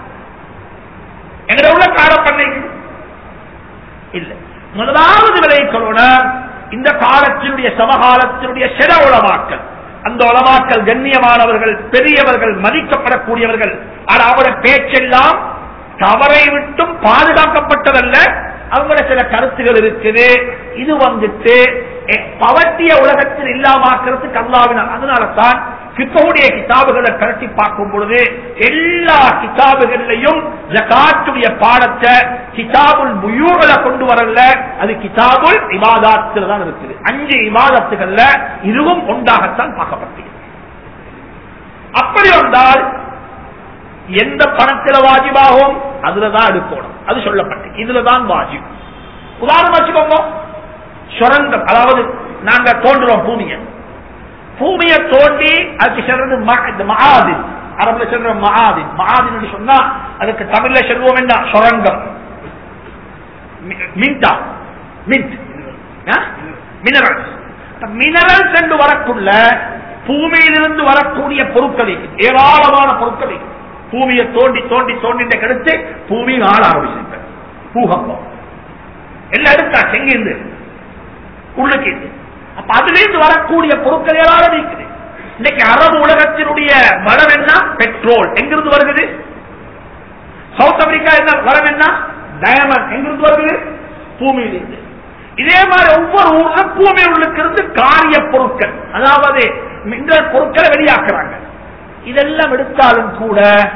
எங்கட ஊர்ல காடை பண்ணைக்கு இல்ல முதலாவது விளைவிக்கணும் இந்த காலத்தினுடைய சமகாலத்தினுடைய சில உளமாக்கல் அந்த உளமாக்கல் கண்ணியமானவர்கள் பெரியவர்கள் மதிக்கப்படக்கூடியவர்கள் ஆனால் அவருடைய பேச்செல்லாம் தவறை விட்டும் பாதுகாக்கப்பட்டதல்ல அவங்களோட சில கருத்துகள் இருக்குது இது வந்துட்டு பவத்திய உலகத்தில் இல்லாமக்கிறதுக்கு அல்லாவினார் அதனால தான் கித்தோடைய கிதாபுகளை கரட்டி பார்க்கும் பொழுது எல்லா கிதாபுகள்லையும் ஜகாத்துடைய பாடத்தை கிதாபுல் முயூகளை கொண்டு வரல அது கிதாபுல் இவாதாத்தில் தான் இருக்குது அஞ்சு இவாதத்துகள்ல இதுவும் ஒன்றாகத்தான் பார்க்கப்பட்டது அப்படி வந்தால் எந்த பணத்தில் வாஜிபாகும் அதுலதான் எடுக்கணும் அது சொல்லப்பட்டு இதுலதான் வாஜிப் உதாரணம் வச்சுக்கோங்க சுரங்கம் அதாவது நாங்க தோன்றுறோம் பூமியை பூமியை தோண்டி அதுக்கு சொல்றது மகாதின் அரபுல சொல்ற மகாதின் மகாதின் சொன்னா அதுக்கு தமிழ்ல சொல்லுவோம் என்ன சுரங்கம் மின்டா மின்ட் மினரல்ஸ் மினரல்ஸ் என்று வரக்குள்ள பூமியிலிருந்து வரக்கூடிய பொருட்களை ஏராளமான பொருட்களை பூமியை தோண்டி தோண்டி தோண்டிட்ட கெடுத்து பூமியில் ஆள ஆரம்பிச்சிருக்க பூகம்பம் எல்லாம் எடுத்தா செங்கிருந்து உள்ளுக்கு அப்ப அதுல இருந்து வரக்கூடிய பொருட்கள் ஏராளம் இருக்குது இன்னைக்கு அரபு உலகத்தினுடைய வளம் என்ன பெட்ரோல் எங்கிருந்து வருகிறது சவுத் அமெரிக்கா என்ன வளம் என்ன டயமண்ட் எங்கிருந்து வருகிறது பூமியிலிருந்து இதே மாதிரி ஒவ்வொரு ஊர்ல பூமி உள்ளுக்கு இருந்து காரிய பொருட்கள் அதாவது மின்னல் பொருட்களை வெளியாக்குறாங்க இதெல்லாம் எடுத்தாலும் கூட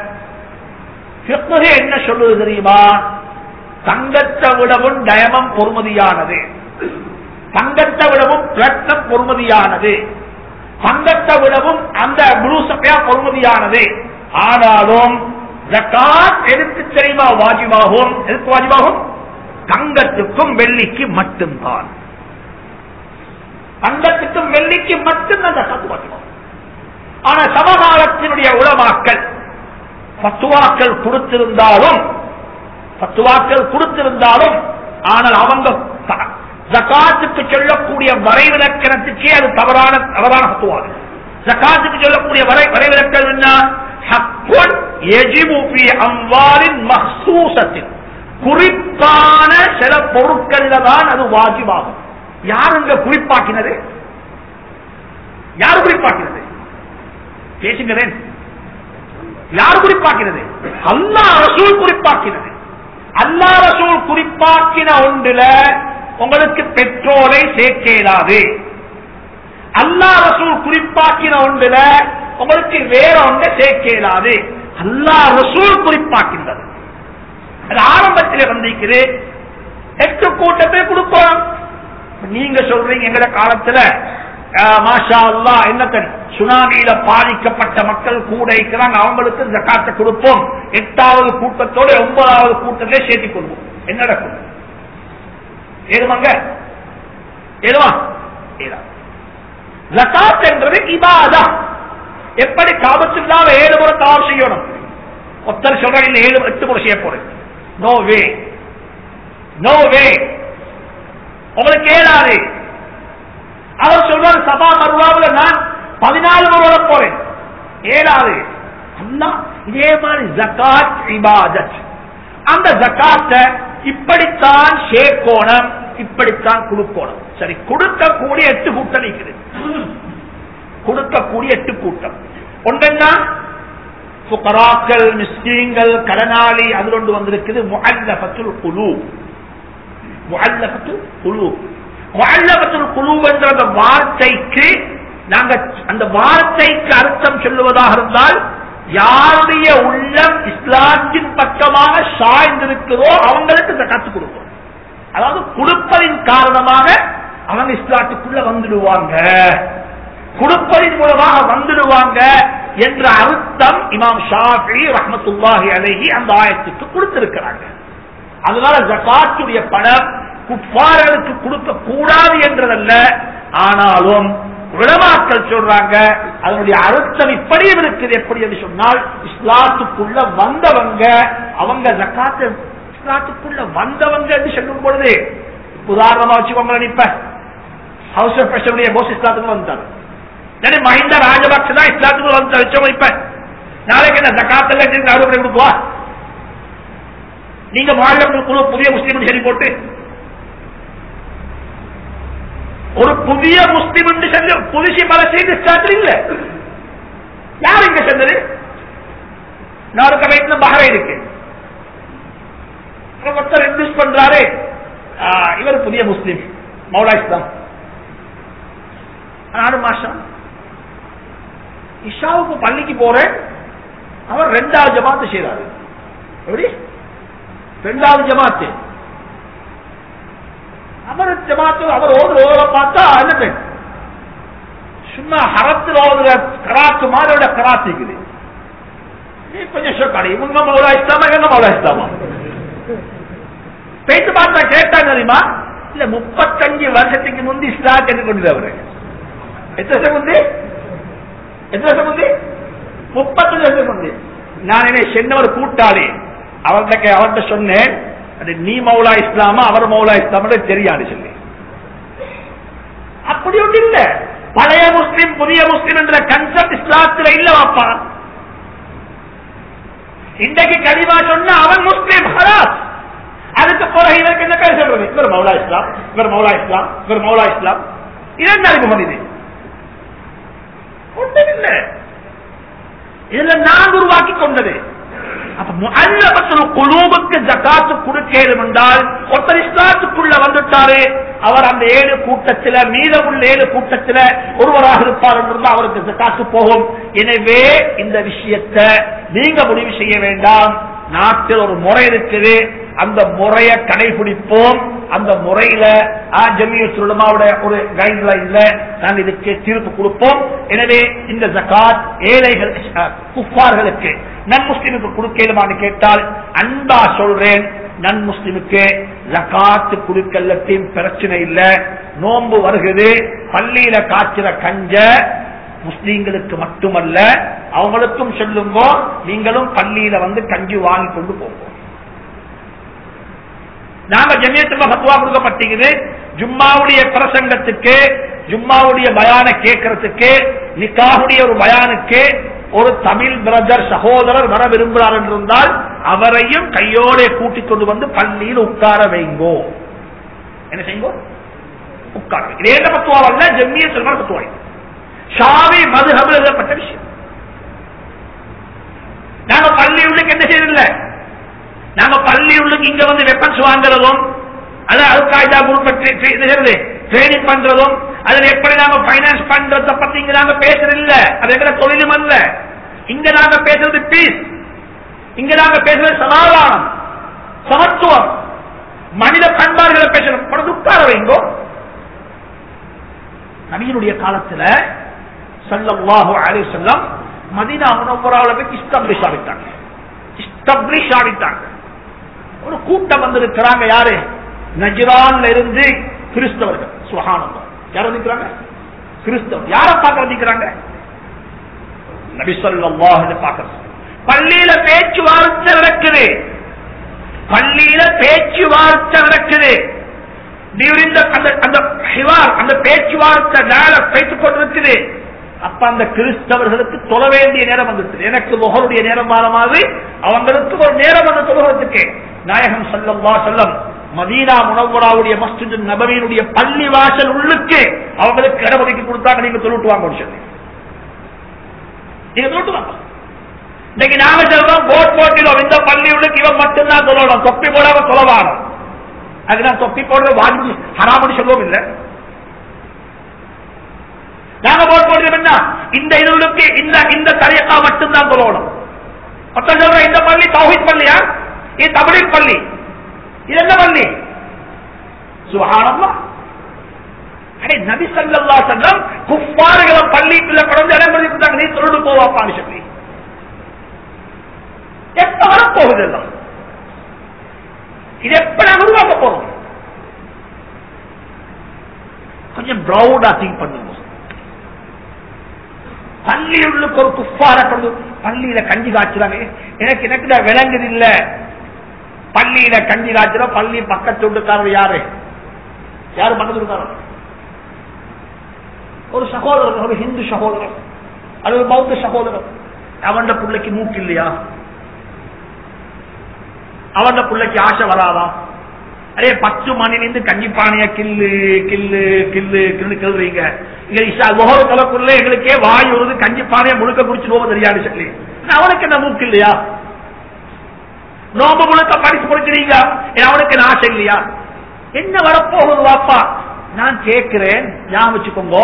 என்ன சொல்லுது தெரியுமா தங்கத்தை விடவும் டயமம் பொறுமதியானது தங்கத்தை விடவும் பிளட்னம் பொறுமதியானது தங்கத்தை விடவும் அந்த ப்ளூ சப்பையா பொறுமதியானது ஆனாலும் ஜக்காத் எதுக்கு தெரியுமா வாஜிபாகும் எதுக்கு வாஜிபாகும் தங்கத்துக்கும் வெள்ளிக்கு மட்டும்தான் தங்கத்துக்கும் வெள்ளிக்கு மட்டும்தான் ஜக்காத்து வாஜிபாகும் ஆனா சமகாலத்தினுடைய உளமாக்கல் பத்துவாக்கள் கொடுத்திருந்தாலும் பத்துவாக்கள் கொடுத்திருந்தாலும் ஆனால் அவங்க ஜக்காத்துக்கு சொல்லக்கூடிய வரைவிலக்கணத்துக்கே அது தவறான தவறான பத்துவாது ஜக்காத்துக்கு சொல்லக்கூடிய வரை வரைவிலக்கல் என்ன ஹக்குன் எஜிபு ஃபி அம்வாலின் மஹ்சூசத்தின் குறிப்பான சில பொருட்கள்ல தான் அது வாஜிபாகும் யார் இங்க குறிப்பாக்கினது யார் குறிப்பாக்கினது பேசுகிறேன் யார் குறிப்பாக்கினது அல்லா ரசூல் குறிப்பாக்கினது அல்லா ரசூல் குறிப்பாக்கின ஒன்றுல உங்களுக்கு பெட்ரோலை சேர்க்க இயலாது அல்லா ரசூல் குறிப்பாக்கின ஒன்றுல உங்களுக்கு வேற ஒன்றை சேர்க்க இயலாது அல்லா ரசூல் குறிப்பாக்கின்றது அது ஆரம்பத்தில் வந்திருக்குது எட்டு கூட்டத்தை கொடுப்போம் நீங்க சொல்றீங்க எங்கட காலத்துல மாஷா அல்லா என்ன தெரியும் சுனாமியில பாதிக்கப்பட்ட மக்கள் கூட இருக்கிறாங்க அவங்களுக்கு ஜக்காத்தை கொடுப்போம் எட்டாவது கூட்டத்தோட ஒன்பதாவது கூட்டத்தை சேர்த்துக் கொள்வோம் என்ன நடக்கும் ஏதுமாங்க ஏதுமா ஜக்காத் என்றது இபாதா எப்படி காபத்துல்லாம ஏழு முறை தவறு செய்யணும் ஒத்தர் சொல்ற ஏழு எட்டு முறை செய்ய போறேன் நோ வே நோ வே உங்களுக்கு ஏழாது அவர் சொல்றாரு சபா மருவாவில் நான் பதினாலு முறை போறேன் ஏழாது அல்லா இதே மாதிரி ஜக்காத் இபாதத் அந்த ஜக்காத்தை இப்படித்தான் சேர்க்கோணம் இப்படித்தான் கொடுக்கணும் சரி கொடுக்கக்கூடிய எட்டு கூட்டம் இருக்குது கொடுக்கக்கூடிய எட்டு கூட்டம் ஒன்றென்னா புகராக்கள் மிஸ்கீங்கள் கடனாளி அது கொண்டு வந்திருக்குது முஅல்லபத்துல் குலு முஅல்லபத்துல் குலு முஅல்லபத்துல் குலு என்ற அந்த வார்த்தைக்கு நாங்க அந்த வார்த்தைக்கு அர்த்தம் சொல்லுவதாக இருந்தால் யாருடைய உள்ளம் இஸ்லாத்தின் பக்கமாக சாய்ந்திருக்கிறதோ அவங்களுக்கு இந்த கற்றுக் கொடுக்கும் அதாவது கொடுப்பதின் காரணமாக அவங்க இஸ்லாத்துக்குள்ள வந்துடுவாங்க கொடுப்பதின் மூலமாக வந்துடுவாங்க என்ற அர்த்தம் இமாம் ஷாஃபி ரஹமத்துல்லாஹி அலைஹி அந்த ஆயத்துக்கு கொடுத்திருக்கிறாங்க அதனால ஜகாத்துடைய பணம் குப்பாரர்களுக்கு கொடுக்க கூடாது என்றதல்ல ஆனாலும் உலமாக்கள் சொல்றாங்க அதனுடைய அர்த்தம் இப்படியும் இருக்குது எப்படி என்று சொன்னால் இஸ்லாத்துக்குள்ள வந்தவங்க அவங்க ஜக்காத்து இஸ்லாத்துக்குள்ள வந்தவங்க என்று சொல்லும் பொழுது உதாரணமா வச்சுக்கோங்களேன் இப்ப ஹவுஸ் ஆஃப் பிரஷனுடைய போஸ் இஸ்லாத்துக்கு வந்துட்டார் சரி மஹிந்த ராஜபக்ச தான் இஸ்லாத்துக்கு வந்து வச்சவங்க இப்ப நாளைக்கு என்ன ஜக்காத்துல அறுவடை கொடுப்பா நீங்க மாநில குழு புதிய முஸ்லீம் சரி போட்டு ஒரு புதிய முஸ்லிம் என்று சொல்லி புதுசி பல செய்து இஸ்லாத்தில் இல்ல யார் இங்க சென்றது நான் வயிற்றுல பஹரை இருக்கு ஒருத்தர் இன்வெஸ்ட் பண்றாரு ஆஹ், இவர் புதிய முஸ்லிம் மௌலா இஸ்லாம் ஆறு மாசம் இஷாவுக்கு பள்ளிக்கு போறேன் அவர் ரெண்டாவது ஜமாத்து செய்யறாரு எப்படி ரெண்டாவது ஜமாத்து அவர் ஜமாத்து அவர் ஓது ஓதுற பார்த்தா என்ன சும்மா ஹரத்தில் ஓதுற கராத்து மாதிரியோட கராத்து இருக்குது நீ கொஞ்சம் ஷோக்காடி இவங்க மௌலா இஸ்லாமா எங்க மௌலா இஸ்லாமா பேச்சு பார்த்தா கேட்டாங்க தெரியுமா இல்ல முப்பத்தஞ்சு வருஷத்துக்கு முந்தி இஸ்லாம் என்று கொண்டு அவரு எத்தனை வருஷம் முந்தி எத்தனை வருஷம் முந்தி முப்பத்தஞ்சு வருஷம் முந்தி நான் என்ன சென்னவர் கூட்டாளி அவர்கிட்ட அவர்கிட்ட சொன்னேன் அது நீ மௌலா இஸ்லாமா அவர் மௌலா இஸ்லாமா தெரியாது சொல்லி அப்படி ஒன்று இல்ல பழைய முஸ்லிம் புதிய முஸ்லிம் என்ற கன்செப்ட் இஸ்லாத்துல இல்ல வாப்பா இன்றைக்கு கலிமா சொன்ன அவன் முஸ்லிம் ஹலாஸ் அதுக்கு பிறகு இவருக்கு என்ன பேர் சொல்றது இவர் மௌலா இஸ்லாம் இவர் மௌலா இஸ்லாம் இவர் மௌலா இஸ்லாம் இது என்ன அறிமுகம் இது ஒன்றும் இல்ல இதுல நான் உருவாக்கி கொண்டது அப்ப முஅல்லபத்துல் குலூபுக்கு ஜகாத்து கொடுக்கலும் என்றால் ஒருத்தர் இஸ்லாத்துக்குள்ள வந்துட்டாரு அவர் அந்த ஏழு கூட்டத்தில மீதமுள்ள ஏழு கூட்டத்தில ஒருவராக இருப்பார் என்று அவருக்கு ஜகாத்து போகும் எனவே இந்த விஷயத்தை நீங்க முடிவு செய்ய வேண்டாம் நாட்டில் ஒரு முறை இருக்குது அந்த முறையை கடைபிடிப்போம் அந்த முறையில ஜமியுடைய ஒரு கைட்லைன்ல நான் இதுக்கு தீர்ப்பு கொடுப்போம் எனவே இந்த ஜகாத் ஏழைகள் அஹ், குஃபார்களுக்கு நன் முஸ்லிமுக்கு கொடுக்கலுமான்னு கேட்டால் அன்பா சொல்றேன் நன் முஸ்லிமுக்கு ஜகாத்து கொடுக்கலத்தையும் பிரச்சனை இல்ல நோன்பு வருகிறது பள்ளியில காய்ச்சிற கஞ்ச முஸ்லீம்களுக்கு மட்டுமல்ல அவங்களுக்கும் சொல்லுங்க நீங்களும் பள்ளியில வந்து கஞ்சி வாங்கி கொண்டு போங்க நாங்க ஜமியத்துல ஃபத்வா கொடுக்கப்பட்டீங்க ஜும்மாவுடைய பிரசங்கத்துக்கு ஜும்மாவுடைய பயான கேட்கறதுக்கு நிக்காவுடைய ஒரு பயானுக்கு ஒரு தமிழ் பிரதர் சகோதரர் வர விரும்புகிறார் என்றிருந்தால் அவரையும் கையோட கூட்டிக் கொண்டு வந்து பள்ளியில் உட்கார வைங்கோ என்ன செய்யுங்கோ உட்கார வைங்க. இது என்ன பத்துவாவல்ல ஜம்மிய செல்வன் பத்துவா இது. ஷாவி மதுஹபில் எழுதப்பட்ட விஷயம் நாங்க பள்ளி உள்ளுக்கு என்ன செய்யறதில்ல நாங்க பள்ளி உள்ளுக்கு இங்க வந்து வெப்பன்ஸ் வாங்குறதும் அது அல்காய்தா குரூப் ட்ரைனிங் பண்றதும் அதுல எப்படி நாங்க பைனான்ஸ் பண்றத பத்தி இங்க நாங்க பேசுறது இல்ல அது எங்க தொழிலும் அல்ல இங்க நாங்க பேசுறது பீஸ் இங்க நாங்க பேசுறது சமாதானம் சமத்துவம் மனித பண்பாடுகளை பேசணும் படம் உட்கார வைங்கோ நபியினுடைய காலத்துல சல்லல்லாஹு அலைஹி வஸல்லம் மதீனா முனவராவுல போய் இஸ்டாப்ளிஷ் ஆகிட்டாங்க இஸ்டாப்ளிஷ் ஆகிட்டாங்க ஒரு கூட்டம் வந்திருக்கிறாங்க யாரு நஜ்ரான்ல இருந்து கிறிஸ்தவர்கள் சுகானந்தம் யார் வந்திருக்கிறாங்க கிறிஸ்தவர் யார பார்க்க வந்திருக்கிறாங்க நபி ஸல்லல்லாஹு பார்க்க பள்ளியில பேச்சுவார்த்தை நடக்குது பள்ளியில பேச்சுவார்த்தை நடக்குது டியூரிங் அந்த அந்த ஹிவார் அந்த பேச்சுவார்த்தை டயலாக் பேசிக் கொண்டிருக்குது அப்ப அந்த கிறிஸ்தவர்களுக்கு தொழ வேண்டிய நேரம் வந்துச்சு எனக்கு முகருடைய நேரம் மாதிரி அவங்களுக்கு ஒரு நேரம் வந்து தொழுகிறதுக்கு நாயகம் சல்லல்லா செல்லம் மதீனா முனவராவுடைய மஸ்ஜித் நபவியினுடைய பள்ளி வாசல் உள்ளுக்கு அவங்களுக்கு இடம் ஒதுக்கி கொடுத்தாங்க நீங்க தொழுட்டு வாங்க சொல்லி நீங்க தொழுட்டு வாங்க இன்னைக்கு நாங்க சொல்றோம் போட் போட்டிலும் இந்த பள்ளி உள்ளுக்கு இவன் மட்டும்தான் சொல்லணும் தொப்பி போடாம தொலைவாரம் அதுக்கு தொப்பி போடுறது வாங்கி ஹராமடி சொல்லுவோம் இல்ல நாங்க போட் போடுறது என்ன இந்த இதுக்கு இந்த இந்த தரியக்கா மட்டும்தான் சொல்லணும் மொத்தம் சொல்ற இந்த பள்ளி தௌஹித் பள்ளியா இது தமிழின் பள்ளி இது என்ன பள்ளி சுகானம்மா அடே நபி சல்லா செல்லம் குப்பாறுகளை பள்ளிக்குள்ள கடந்து இடம்பெறி கொடுத்தாங்க நீ தொழுது போவாப்பான்னு சொல்லி எப்ப வரப்போகுது எல்லாம் இது எப்ப நாங்க உருவாக்க போறோம் கொஞ்சம் ப்ரௌடா திங்க் பண்ணுங்க பள்ளியுள்ளுக்கு ஒரு குப்பார கொண்டு பள்ளியில கஞ்சி காய்ச்சுறாங்க எனக்கு எனக்கு தான் விளங்குது இல்ல பள்ளியில கஞ்சி காய்ச்சுறோம் பள்ளி பக்கத்து வீட்டுக்காரர் யாரு யாரு பக்கத்து வீட்டுக்காரர் ஒரு சகோதரர் ஒரு ஹிந்து சகோதரர் அது ஒரு பௌத்த சகோதரர் அவன் பிள்ளைக்கு மூக்கு இல்லையா அவன் பிள்ளைக்கு ஆசை வராதா அரே பத்து மணிலிருந்து கஞ்சி பானைய கில்லு கில்லு கில்லு கில்லு கிள்றீங்க இங்க இஷா முகர கலக்குள்ள எங்களுக்கே வாய் வருது கஞ்சி பானைய முழுக்க குடிச்சு நோம்ப தெரியாது சொல்லி அவனுக்கு என்ன மூக்கு இல்லையா நோம்பு முழுக்க படிச்சு கொடுக்கிறீங்க அவனுக்கு என்ன ஆசை இல்லையா என்ன வரப்போகுது வாப்பா நான் கேட்கிறேன் ஞாபகம் வச்சுக்கோங்க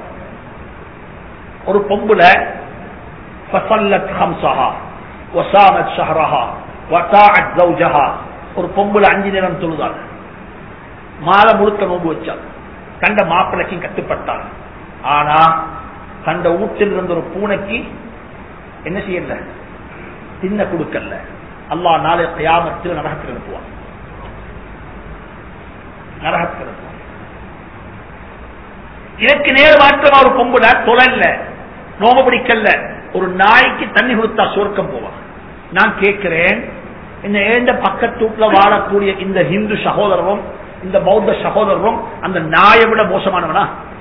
ஒரு பொம்புல ஃபசல்லத் ஹம்சஹா வசாமத் ஷஹரஹா வதாஅத் ஜௌஜஹா ஒரு பொம்புல அஞ்சு நேரம் தொழுதாள் மாலை முழுக்க நோம்பு வச்சாள் கண்ட மாப்பிளைக்கும் கட்டுப்பட்டாள் ஆனா கண்ட வீட்டில் இருந்த ஒரு பூனைக்கு என்ன செய்யல தின்ன கொடுக்கல அல்லாஹ் நாளை கயாமத்தில் நரகத்தில் அனுப்புவான் நரகத்தில் அனுப்புவான் இதற்கு நேர் மாற்றமா ஒரு பொம்புல தொழல்ல நோம பிடிக்கல ஒரு நாய்க்கு தண்ணி கொடுத்தா சுவர்க்கம் போவான் நான் கேட்கிறேன் இந்த ஏண்ட பக்கத்தூட்ல வாழக்கூடிய இந்த ஹிந்து சகோதரரும் இந்த பௌத்த சகோதரரும் அந்த நாயை விட மோசமானவனா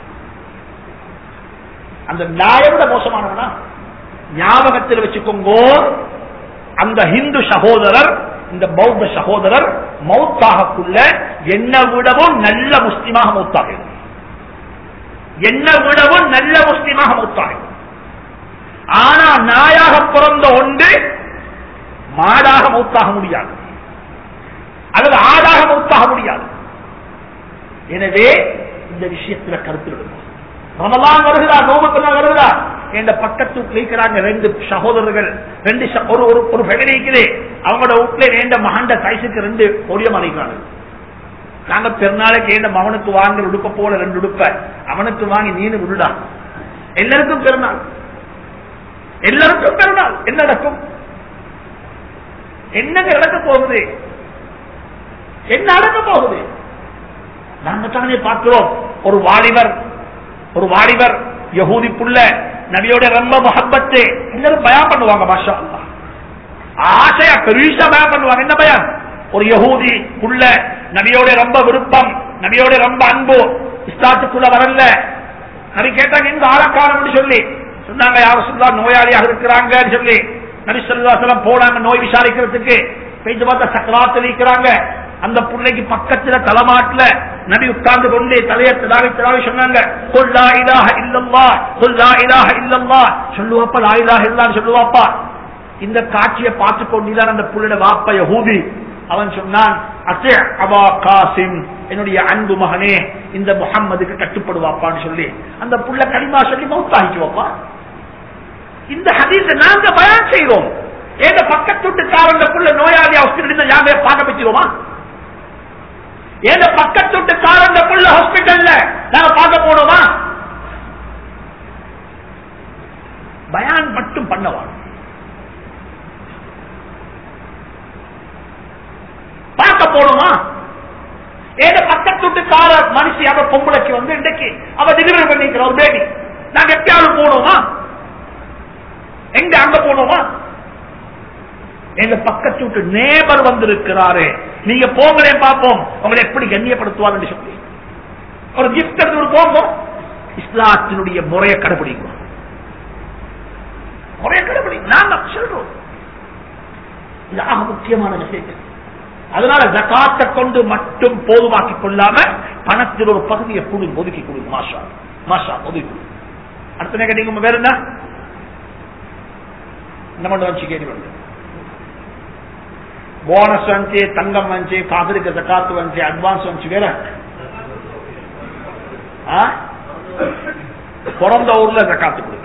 அந்த நாயை விட மோசமானவனா ஞாபகத்தில் வச்சுக்கோங்கோ அந்த ஹிந்து சகோதரர் இந்த பௌத்த சகோதரர் மௌத்தாகக்குள்ள என்ன விடவும் நல்ல முஸ்லிமாக மௌத்தாக என்ன விடவும் நல்ல முஸ்லிமாக மௌத்தாக ஆனா நாயாக பிறந்த ஒன்று மாடாக மௌத்தாக முடியாது அல்லது ஆடாக மௌத்தாக முடியாது எனவே இந்த விஷயத்துல கருத்து ரமலான் வருகிறா நோபுக்குள்ள வருகிறா என்ற பக்கத்து இருக்கிறாங்க ரெண்டு சகோதரர்கள் ரெண்டு ச- ஒரு ஒரு ஒரு பெகனிக்குது அவங்களோட வீட்டுல வேண்ட மகண்ட கைசுக்கு ரெண்டு ஒடியம் அணைக்கிறாங்க நாங்க பெருநாளைக்கு ஏண்ட மகனுக்கு வாங்க உடுப்ப போல ரெண்டு உடுப்ப அவனுக்கு வாங்கி நீனு விடுடா எல்லாருக்கும் பெருநாள் எல்லாருக்கும் பெருநாள் என்ன நடக்கும் என்னங்க நடக்க போகுது என்ன நடக்க போகுது நாங்க தானே பார்க்கிறோம் ஒரு வாலிபர் ஒரு வாலிபர் யகூதி புள்ள நபியோட ரொம்ப முகப்பத்து எல்லாரும் பயம் பண்ணுவாங்க மாஷா அல்லாஹ். ஆசையா பெருசா பயம் பண்ணுவாங்க என்ன பயம் ஒரு யகூதி புள்ள நபியோட ரொம்ப விருப்பம் நபியோட ரொம்ப அன்பு இஸ்லாத்துக்குள்ள வரல நபி கேட்டாங்க எங்க ஆளக்காரம் சொல்லி சொன்னாங்க யார் சொல்லா நோயாளியாக இருக்கிறாங்கன்னு சொல்லி நபி சொல்லாசலம் போனாங்க நோய் விசாரிக்கிறதுக்கு பெய்து பார்த்தா சக்கராத்தில் இருக்கிறாங்க அந்த பிள்ளைக்கு பக்கத்துல தலைமாட்டுல நபி உட்கார்ந்து கொண்டு தலையை தடாவி தடாவி சொன்னாங்க சொல்லா இலாஹ இல்லல்லா சொல்லா இலாஹ இல்லல்லா சொல்லுவாப்பா லா இலாஹ இல்லான்னு சொல்லுவாப்பா இந்த காட்சியை பார்த்து கொண்டுதான் அந்த புள்ளிட வாப்ப யஹூதி அவன் சொன்னான் அசே அபா காசிம் என்னுடைய அன்பு மகனே இந்த முகம்மதுக்கு கட்டுப்படுவாப்பான்னு சொல்லி அந்த புள்ள கனிமா சொல்லி மௌத்தாகிக்குவாப்பா இந்த ஹதீஸ நாங்க பயான் செய்வோம் ஏத பக்கத்துட்டுக்காரங்க புள்ள நோயாளி ஹாஸ்பிட்டல் யாமே பார்க்க வச்சிருவோமா ஏத பக்கத்துட்டுக்காரங்க புள்ள ஹாஸ்பிட்டல்ல நாங்க பார்க்க போனோமா பயான் மட்டும் பண்ணவா பார்க்க போனோமா ஏத பக்கத்துட்டுக்கார மனுஷி அவ பொம்பளைக்கு வந்து இன்றைக்கு அவ டெலிவரி பண்ணிக்கிற ஒரு பேபி நாங்க எப்பயாவது போனோமா எங்க அங்க போனோமா எங்க பக்கத்து வீட்டு நேபர் வந்திருக்கிறாரு நீங்க போங்களே பார்ப்போம் உங்களை எப்படி கண்ணியப்படுத்துவார் சொல்லி ஒரு கிஃப்ட் எடுத்து ஒரு போங்க இஸ்லாத்தினுடைய முறையை கடைபிடிக்கும் முறையை கடைபிடிக்கும் நாங்க சொல்றோம் இது ஆக முக்கியமான விஷயம் அதனால ஜகாத்தை கொண்டு மட்டும் போதுமாக்கிக் கொள்ளாம பணத்தில் ஒரு பகுதியை கொடு ஒதுக்கி கொடு மாஷா மாஷா ஒதுக்கி கொடு அடுத்த கேட்டீங்க வேற என்ன நம்ம வச்சு கேள்வி வந்து போனஸ் வந்துச்சு தங்கம் வந்துச்சு காதலுக்கு ஜக்காத்து வந்துச்சு அட்வான்ஸ் வந்துச்சு வேற ஆ? பிறந்த ஊர்ல ஜக்காத்து கொடுக்க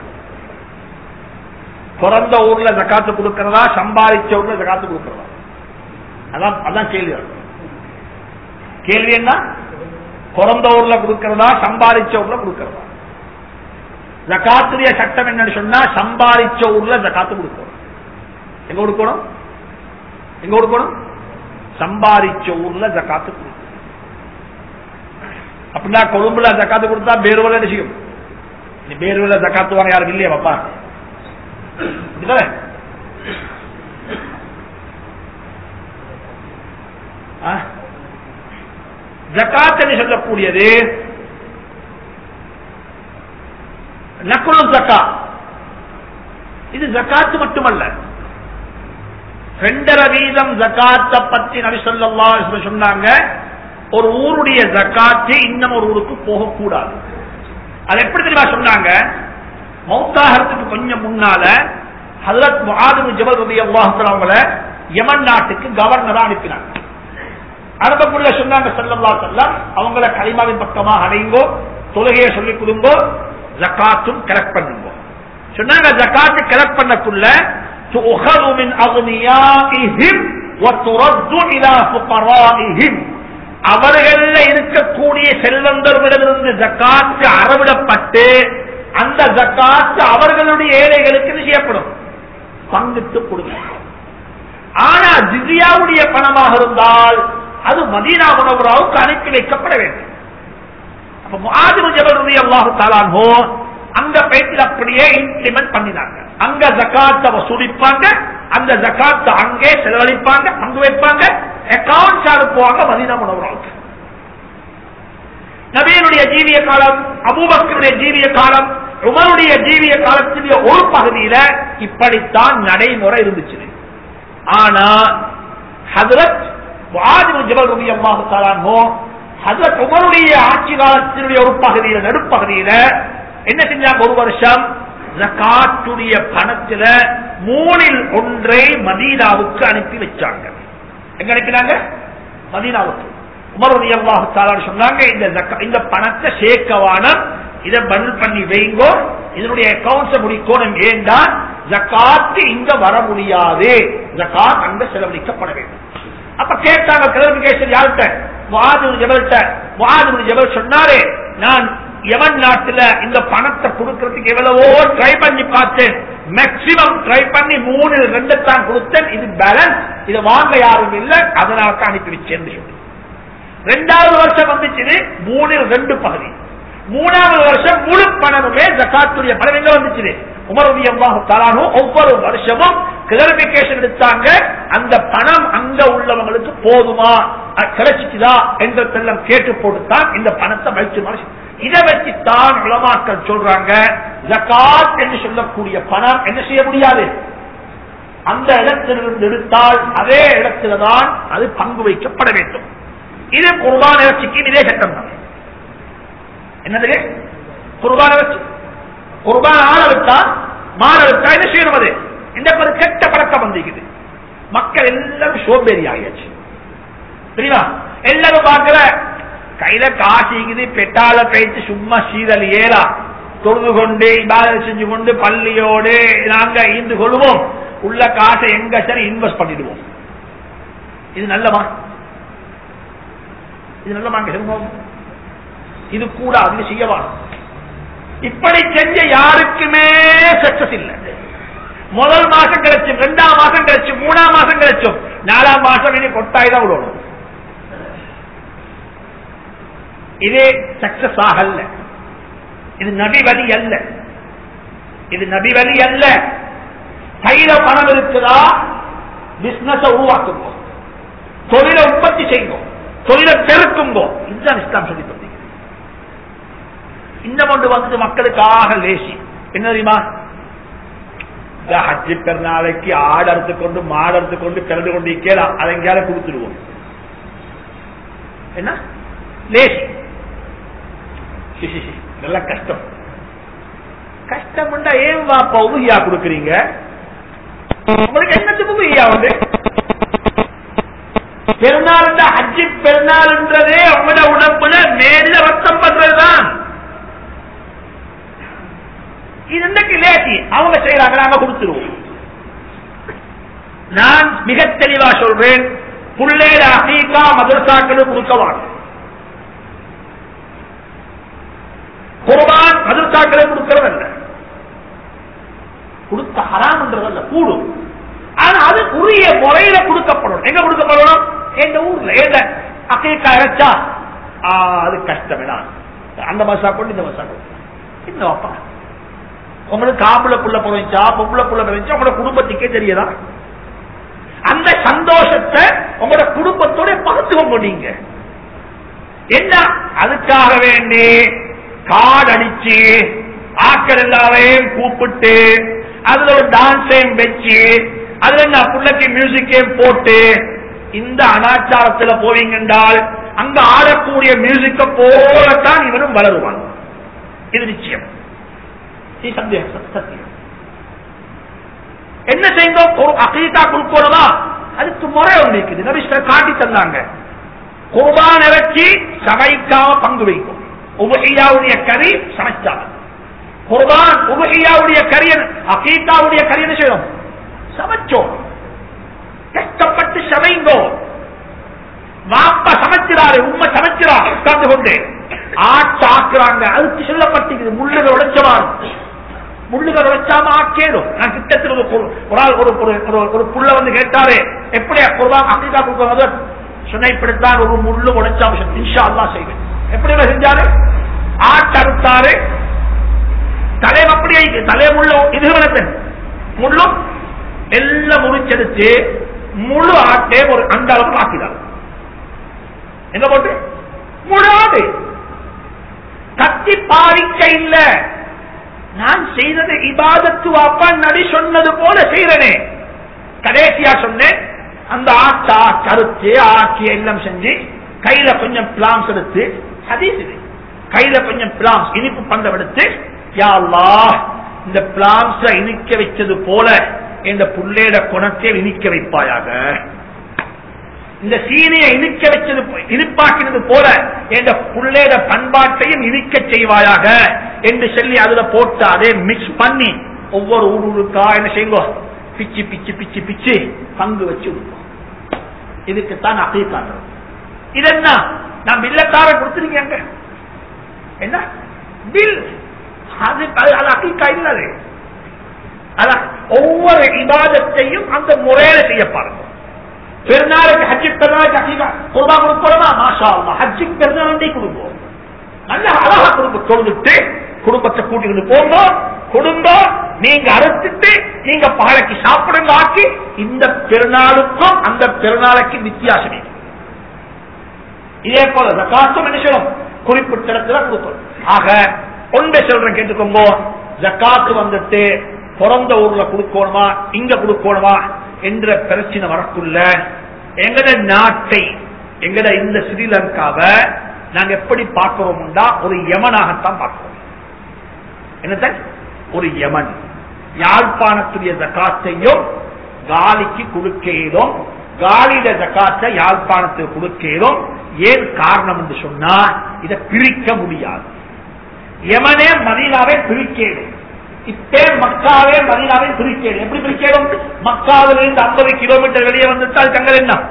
பிறந்த ஊர்ல ஜக்காத்து கொடுக்கறதா சம்பாதிச்ச ஊர்ல ஜக்காத்து கொடுக்கறதா அதான் அதான் கேள்வி கேள்வி என்ன பிறந்த ஊர்ல கொடுக்கறதா சம்பாதிச்ச ஊர்ல கொடுக்கறதா ஜக்காத்துடைய சட்டம் என்னன்னு சொன்னா சம்பாதிச்ச ஊர்ல ஜக்காத்து கொடுக்கணும் எங்க கொடுக்கணும் எங்க கொடுக்கணும் சம்பாதிச்ச ஊர்ல ஜக்காத்து கொடுக்கணும் அப்படின்னா கொழும்புல ஜக்காத்து கொடுத்தா பேருவல என்ன செய்யும் நீ பேருவல ஜக்காத்து வாங்க யாரும் இல்லையா பாப்பா அப்படிதானே? ஆ? ஜக்காத் என்று சொல்லக்கூடியது நக்குழு ஜக்கா இது ஜக்காத்து மட்டுமல்ல ரெண்டரை வீதம் ஜக்காத்தை பத்தி நபி சொல்லா சொன்னாங்க ஒரு ஊருடைய ஜக்காத்து இன்னும் ஒரு ஊருக்கு போகக்கூடாது அது எப்படி தெரியுமா சொன்னாங்க மௌத்தாகிறதுக்கு கொஞ்சம் முன்னால ஹசரத் முஹாது ஜபல் ரதி அல்லாஹ் அவங்கள யமன் நாட்டுக்கு கவர்னரா அனுப்பினாங்க அனுப்பக்குள்ள சொன்னாங்க செல்லல்லா செல்லம் அவங்கள கலிமாவின் பக்கமாக அடையுங்கோ தொழுகையை சொல்லிக் கொடுங்கோ ஜக்காத்தும் கலெக்ட் பண்ணுங்க சொன்னாங்க ஜக்காத்து கலெக்ட் பண்ணக்குள்ள تؤخذ من أغنيائهم وترد إلى فقرائهم அவர்கள இருக்கக்கூடிய செல்வந்தர்களிடமிருந்து ஜக்காத்து அறவிடப்பட்டு அந்த ஜக்காத்து அவர்களுடைய ஏழைகளுக்கு இது செய்யப்படும் பங்கிட்டு கொடுங்க ஆனா ஜிசியாவுடைய பணமாக இருந்தால் அது மதீனா உணவுராவுக்கு அனுப்பி வைக்கப்பட வேண்டும் அப்ப முஆதிபு ஜபல் ரதி அல்லாஹு தாலான்ஹோ அங்க பேச்சில் அப்படியே இம்ப்ளிமெண்ட் பண்ணினாங்க அங்க ஜக்காத்தை வசூலிப்பாங்க அந்த ஜக்காத்தை அங்கே செலவழிப்பாங்க பங்கு வைப்பாங்க அக்கௌண்ட்ஸ் அனுப்புவாங்க மதீனா உணவுராவுக்கு நபியனுடைய ஜீவிய காலம் அபூபக்கருடைய ஜீவிய காலம் உமருடைய ஜீவிய காலத்துடைய ஒரு பகுதியில இப்படித்தான் நடைமுறை இருந்துச்சு ஆனா ஹதரத் வாதிபு ஜபல் ரவி அல்லாஹு தாலானோ ஹதரத் உமருடைய ஆட்சி காலத்தினுடைய ஒரு பகுதியில நடுப்பகுதியில என்ன செஞ்சாங்க ஒரு வருஷம் ஜகாத்துடைய பணத்துல மூணில் ஒன்றை மதீனாவுக்கு அனுப்பி வச்சாங்க எங்க அனுப்பினாங்க மதீனாவுக்கு உமர் ரவி அல்லாஹு தாலான்னு சொன்னாங்க இந்த ஜக்கா- இந்த பணத்தை சேர்க்கவான இதை பதில் பண்ணி வைங்கோ இதனுடைய அக்கௌண்ட்ஸ் முடிக்கணும் ஏண்டா ஜக்காத்து இங்க வர முடியாது ஜக்காத் அங்க செலவழிக்கப்பட வேண்டும் அப்ப கேட்டாங்க கிளம்பிகேஷன் யார்கிட்ட முஆது ஜபல்கிட்ட முஆது ஜபல் சொன்னாரு நான் யமன் நாட்டுல இந்த பணத்தை கொடுக்கறதுக்கு எவ்வளவோ ட்ரை பண்ணி பார்த்தேன் மேக்சிமம் ட்ரை பண்ணி மூணு ரெண்டு தான் கொடுத்தேன் இது பேலன்ஸ் இதை வாங்க யாரும் இல்ல அதனால தான் அனுப்பி வச்சேன் சொல்லி ரெண்டாவது வருஷம் வந்துச்சு மூணில் ரெண்டு பகுதி மூணாவது வருஷம் முழு பணமுமே ஜக்காத்துடைய பணம் எங்க வந்துச்சு உமரவி அல்லாஹு தாலானு ஒவ்வொரு வருஷமும் கிளரிபிகேஷன் எடுத்தாங்க அந்த பணம் அங்க உள்ளவங்களுக்கு போதுமா அஹ், கிடைச்சிச்சுதா என்றதெல்லாம் கேட்டு போட்டுத்தான் இந்த பணத்தை வைத்து மனுஷ இதை வச்சுத்தான் உலமாக்கள் சொல்றாங்க ஜக்காத் என்று சொல்லக்கூடிய பணம் என்ன செய்ய முடியாது அந்த இடத்திலிருந்து எடுத்தால் அதே இடத்தில்தான் அது பங்கு வைக்கப்பட வேண்டும் இது குர்பான் இறைச்சிக்கு இதே சட்டம் தான் என்னது குர்பான் இறைச்சி குர்பான் ஆள விட்டா மாற விட்டா என்ன செய்யணும் அது இந்த ஒரு கெட்ட பழக்கம் வந்திருக்குது மக்கள் எல்லாரும் சோம்பேறி ஆகியாச்சு தெரியுமா எல்லாரும் பார்க்கல கையில காசிக்குது பெட்டால பேச்சு சும்மா சீதல் ஏறா தொழுது கொண்டு இபாதத் செஞ்சு கொண்டு பள்ளியோடு நாங்க ஈந்து கொள்வோம் உள்ள காசை எங்க சரி இன்வெஸ்ட் பண்ணிடுவோம் இது நல்லமா இது நல்லமாங்க சொல்லுவோம் இது கூட அது செய்யவா இப்படி செஞ்ச யாருக்குமே சக்சஸ் இல்லை முதல் மாசம் கிடைச்சும் ரெண்டாம் மாசம் கிடைச்சும் மூணாம் மாசம் கிடைச்சும் நாலாம் மாசம் இனி கொட்டாய் தான் விடணும் இது சக்சஸ் ஆகல இது நபி வழி அல்ல இது நபி வழி அல்ல கையில பணம் இருக்குதா பிசினஸ் உருவாக்குங்க தொழிலை உற்பத்தி செய்யுங்க தொழிலை பெருக்குங்கோ இதுதான் இஸ்லாம் சொல்லி தந்தீங்க இந்த கொண்டு வந்து மக்களுக்காக லேசி என்ன தெரியுமா இந்த ஹஜ்ஜி பெருநாளைக்கு ஆடு அறுத்து கொண்டு மாடு அறுத்து கொண்டு பிறந்து கொண்டு கேலாம் அதை எங்கேயாவது கொடுத்துடுவோம் என்ன லேசி சி, சி, சி, நல்ல கஷ்டம் கஷ்டம்டா ஏன் வாப்பா உபகியா கொடுக்குறீங்க உங்களுக்கு என்னத்துக்கு உபகியா வந்து பெருநாள் ஹஜ்ஜி பெருநாள்ன்றதே உங்களோட உடம்புல மேல ரத்தம் பண்றதுதான் இது இன்னைக்கு லேசி அவங்க செய்யறாங்க நாங்க கொடுத்துருவோம் நான் மிக தெளிவா சொல்றேன் புள்ளேட அசீகா மதரசாக்களும் கொடுக்கவாங்க மதரசாக்களே கொடுக்கறதல்ல கொடுத்த ஹராம்ன்றதல்ல கூடும் ஆனா அது உரிய முறையில கொடுக்கப்படணும் எங்க கொடுக்கப்படணும் எங்க ஊர்ல எங்க அக்கீக்கா இறைச்சா ஆ, அது கஷ்டம் என்ன அந்த மசா கொண்டு இந்த மசா கொண்டு இன்னும் உங்களுக்கு ஆம்பளை புள்ள பிறந்துச்சா பொம்பளை புள்ள பிறந்துச்சா உங்களோட குடும்பத்துக்கே தெரியுதா அந்த சந்தோஷத்தை உங்களோட குடும்பத்தோட பகிர்ந்துக்கோங்க நீங்க என்ன அதுக்காக வேண்டி கார்டு அடிச்சு ஆக்கள் எல்லாரையும் கூப்பிட்டு அதுல ஒரு டான்ஸையும் வச்சு அதுல நான் பிள்ளைக்கு மியூசிக்கையும் போட்டு இந்த அனாச்சாரத்துல போவீங்கன்றால் அங்க ஆடக்கூடிய மியூசிக்க போலத்தான் இவனும் வளருவான் இது நிச்சயம் இது சந்தேகம் ச- சத்தியம் என்ன செய்தோம் ஒரு அகீதா கொடுக்கணுமா அதுக்கு முறை ஒன்று இருக்குது நபிஸ்டர் காட்டி தந்தாங்க குர்பான் இறைச்சி சமைக்காம பங்கு வைக்கும் உபகையாவுடைய கறி சமைச்சாங்க குர்பான் உபகையாவுடைய கரியன் அகீதாவுடைய கறி என்ன செய்யணும் சமைச்சோம் கஷ்டப்பட்டு சமைங்கோ வாப்பா சமைக்கிறாரு உண்மை சமைக்கிறா உட்கார்ந்து கொண்டு ஆட்டு ஆக்குறாங்க அதுக்கு சொல்லப்பட்டிருக்குது முள்ளுகள் உடைச்சவான் முள்ளுகள் உடைச்சாம ஆக்கேடும் நான் கிட்டத்தில் ஒரு பொரு- ஒரு ஆள் ஒரு ஒரு- ஒரு- ஒரு புள்ள வந்து கேட்டாரு எப்படி குர்பான் அக்கீதா கொடுக்கறது சுனைப்படுத்தான் ஒரு முள்ளு உடைச்சாம இன்ஷா அல்லாஹ் செய்வேன் எப்படி இவர் செஞ்சாரு ஆட்டு அறுத்தாரு தலை அப்படியே தலை முள்ள இது வளர்த்து முள்ளும் எல்லாம் முடிச்செடுத்து முழு ஆட்டே ஒரு அந்த அளவுக்கு ஆக்கினார் எங்க போட்டு முழு ஆடு கத்தி பாவிக்க இல்ல நான் செய்தது இபாதத்து வாப்பா நடி சொன்னது போல செய்யறனே கடைசியா சொன்னேன் அந்த ஆட்டா கருத்து ஆக்கி எல்லாம் செஞ்சு கையில கொஞ்சம் பிளாம்ஸ் எடுத்து ஹதீஸ் இது கையில கொஞ்சம் பிளாம்ஸ் இனிப்பு பந்தம் எடுத்து யா அல்லாஹ் இந்த பிளாம்ஸ இனிக்க வச்சது போல இந்த புள்ளேட குணத்தை இனிக்க வைப்பாயாக இந்த சீனியை இனிக்க வச்சது போ- இனிப்பாக்கினது போல என்ற புள்ளேட பண்பாட்டையும் இனிக்க செய்வாயாக என்று சொல்லி அதுல போட்டு அதே மிக்ஸ் பண்ணி ஒவ்வொரு ஊருக்கா என்ன செய்யுங்க பிச்சு பிச்சு பிச்சு பிச்சு பங்கு வச்சு கொடுப்போம் இதுக்குத்தான் அகைக்காங்க இது என்ன நான் பில்லக்கார கொடுத்துருக்கீங்க என்ன பில் அது அது- அது அகைக்கா இல்ல அது அதான் ஒவ்வொரு இபாதத்தையும் அந்த முறையில செய்ய பாருங்க பெருநாளுக்கு ஹஜ்ஜி பெருநாளுக்கு அகீகா குர்பா கொடுக்கணுமா மாஷா அல்லா ஹஜ்ஜி பெருநாளே கொடுப்போம் நல்ல அழகா குடும்பம் தொழுதுட்டு குடும்பத்தை கூட்டிக்கிட்டு போங்க குடும்பம் நீங்க அறுத்துட்டு நீங்க பகலைக்கு சாப்பிடுங்க ஆக்கி இந்த பெருநாளுக்கும் அந்த பெருநாளைக்கு வித்தியாசம் இருக்கு. இதே போல ஜக்காத்தும் என்ன செய்யணும் குறிப்பிட்ட இடத்துல கொடுக்கணும் ஆக ஒன்றை சொல்றேன் கேட்டுக்கோங்க ஜக்காத்து வந்துட்டு பிறந்த ஊர்ல கொடுக்கணுமா இங்க கொடுக்கணுமா என்ற பிரச்சனை வரக்குள்ள எங்கட நாட்டை எங்கட இந்த ஸ்ரீலங்காவை நாங்க எப்படி பார்க்கிறோம்டா ஒரு யமனாகத்தான் பார்க்கிறோம் என்னத்த ஒரு யமன் யாழ்ப்பாணத்துடைய ஜக்காத்தையும் காலிக்கு கொடுக்கிறோம் காலிட ஜக்காத்தை யாழ்ப்பாணத்துக்கு கொடுக்கிறோம் ஏன் காரணம் என்று சொன்னா இதை பிரிக்க முடியாது யமனே மதீனாவை பிரிக்கணும் இப்பே மக்காவே மதீனாவை பிரிக்கணும் எப்படி பிரிக்கணும் மக்காவிலிருந்து ஐம்பது கிலோமீட்டர் வெளியே வந்துட்டால் கங்கல் என்ன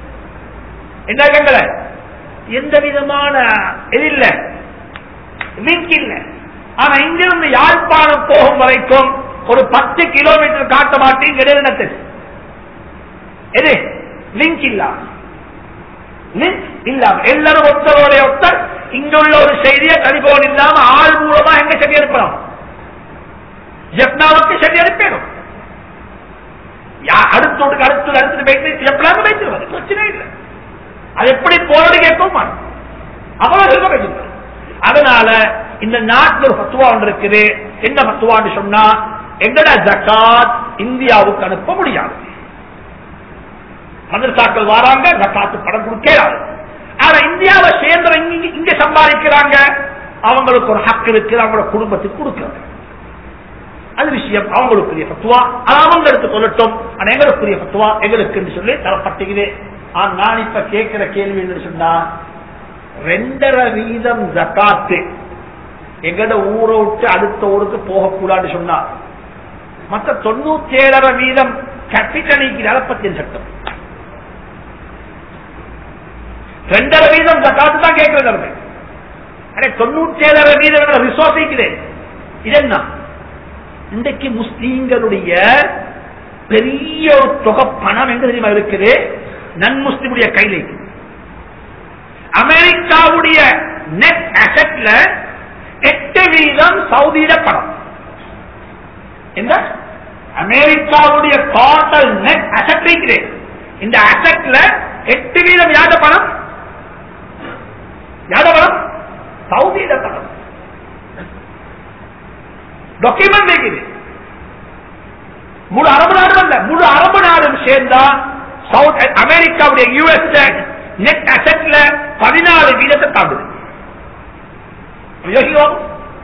என்ன கங்கல எந்த விதமான இது இல்ல லிங்க் இல்ல ஆனா இங்கிருந்து யாழ்ப்பாணம் போகும் வரைக்கும் ஒரு பத்து கிலோமீட்டர் காட்ட மாட்டேன் கிடையாது எது லிங்க் இல்லாம லிங்க் இல்லாம எல்லாரும் ஒருத்தரோட ஒருத்தர் இங்குள்ள ஒரு செய்தியை டெலிபோன் இல்லாம ஆள் மூலமா எங்க செடி அனுப்பலாம் ஜப்னாவுக்கு செடி அனுப்பிடும் அடுத்தோடு அடுத்தது அடுத்தது வைத்து எப்படாம வைத்துருவது பிரச்சனை இல்லை அது எப்படி போறது கேட்கவும் மாட்டோம் அவ்வளவு சொல்ல வைக்கிறது அதனால இந்த நாட்டில் ஒரு பத்துவா ஒன்று இருக்குது என்ன பத்துவான்னு சொன்னா எங்கட ஜக்காத் இந்தியாவுக்கு அனுப்ப முடியாது மதரசாக்கள் வராங்க ஜக்காத்து படம் கொடுக்கிறாரு ஆனா இந்தியாவை சேர்ந்தவங்க இங்க- இங்க சம்பாதிக்கிறாங்க அவங்களுக்கு ஒரு ஹக்கு இருக்கு அவங்களோட குடும்பத்துக்கு கொடுக்கிறாங்க அது விஷயம் அவங்களுக்குரிய பத்துவா அது அவங்க எடுத்து கொள்ளட்டும் ஆனா எங்களுக்குரிய பத்துவா எங்களுக்கு சொல்லி தரப்பட்டுகிறது ஆனா நான் இப்ப கேட்கிற கேள்வி என்று சொன்னா ரெண்டரை வீதம் ஜக்காத்து எங்கட ஊரை விட்டு அடுத்த ஊருக்கு போகக்கூடாதுன்னு சொன்னா மற்ற தொண்ணூத்தி ஏழரை வீதம் கேபிட்டலிக்கு அதை பத்திய சட்டம் ரெண்டரை வீதம் ஜக்காத்து தான் கேட்கிறது அடே தொண்ணூத்தி ஏழரை வீதம் ரிசோர்ஸ் இருக்குது இது என்ன இன்றைக்கு முஸ்லீம்களுடைய பெரிய ஒரு தொகை பணம் எங்க தெரியுமா இருக்குது நன் முஸ்லிமுடைய கையில் இருக்குது அமெரிக்காவுடைய நெட் அசெட்ல எட்டு வீதம் சவுதியில பணம் என்ன அமெரிக்காவுடைய டோட்டல் நெட் அசெட் இருக்குது இந்த அசெட்ல எட்டு வீதம் யாத பணம் யாத பணம் சவுதியில பணம் டாக்குமெண்ட் இருக்குது முழு அரபு நாடும் அல்ல முழு அரபு நாடும் சேர்ந்தா சவுத் அமெரிக்காவுடைய யூஎஸ் நெட் அசெட்ல பதினாலு வீதத்தை தாண்டுது யோசிக்கிறோம்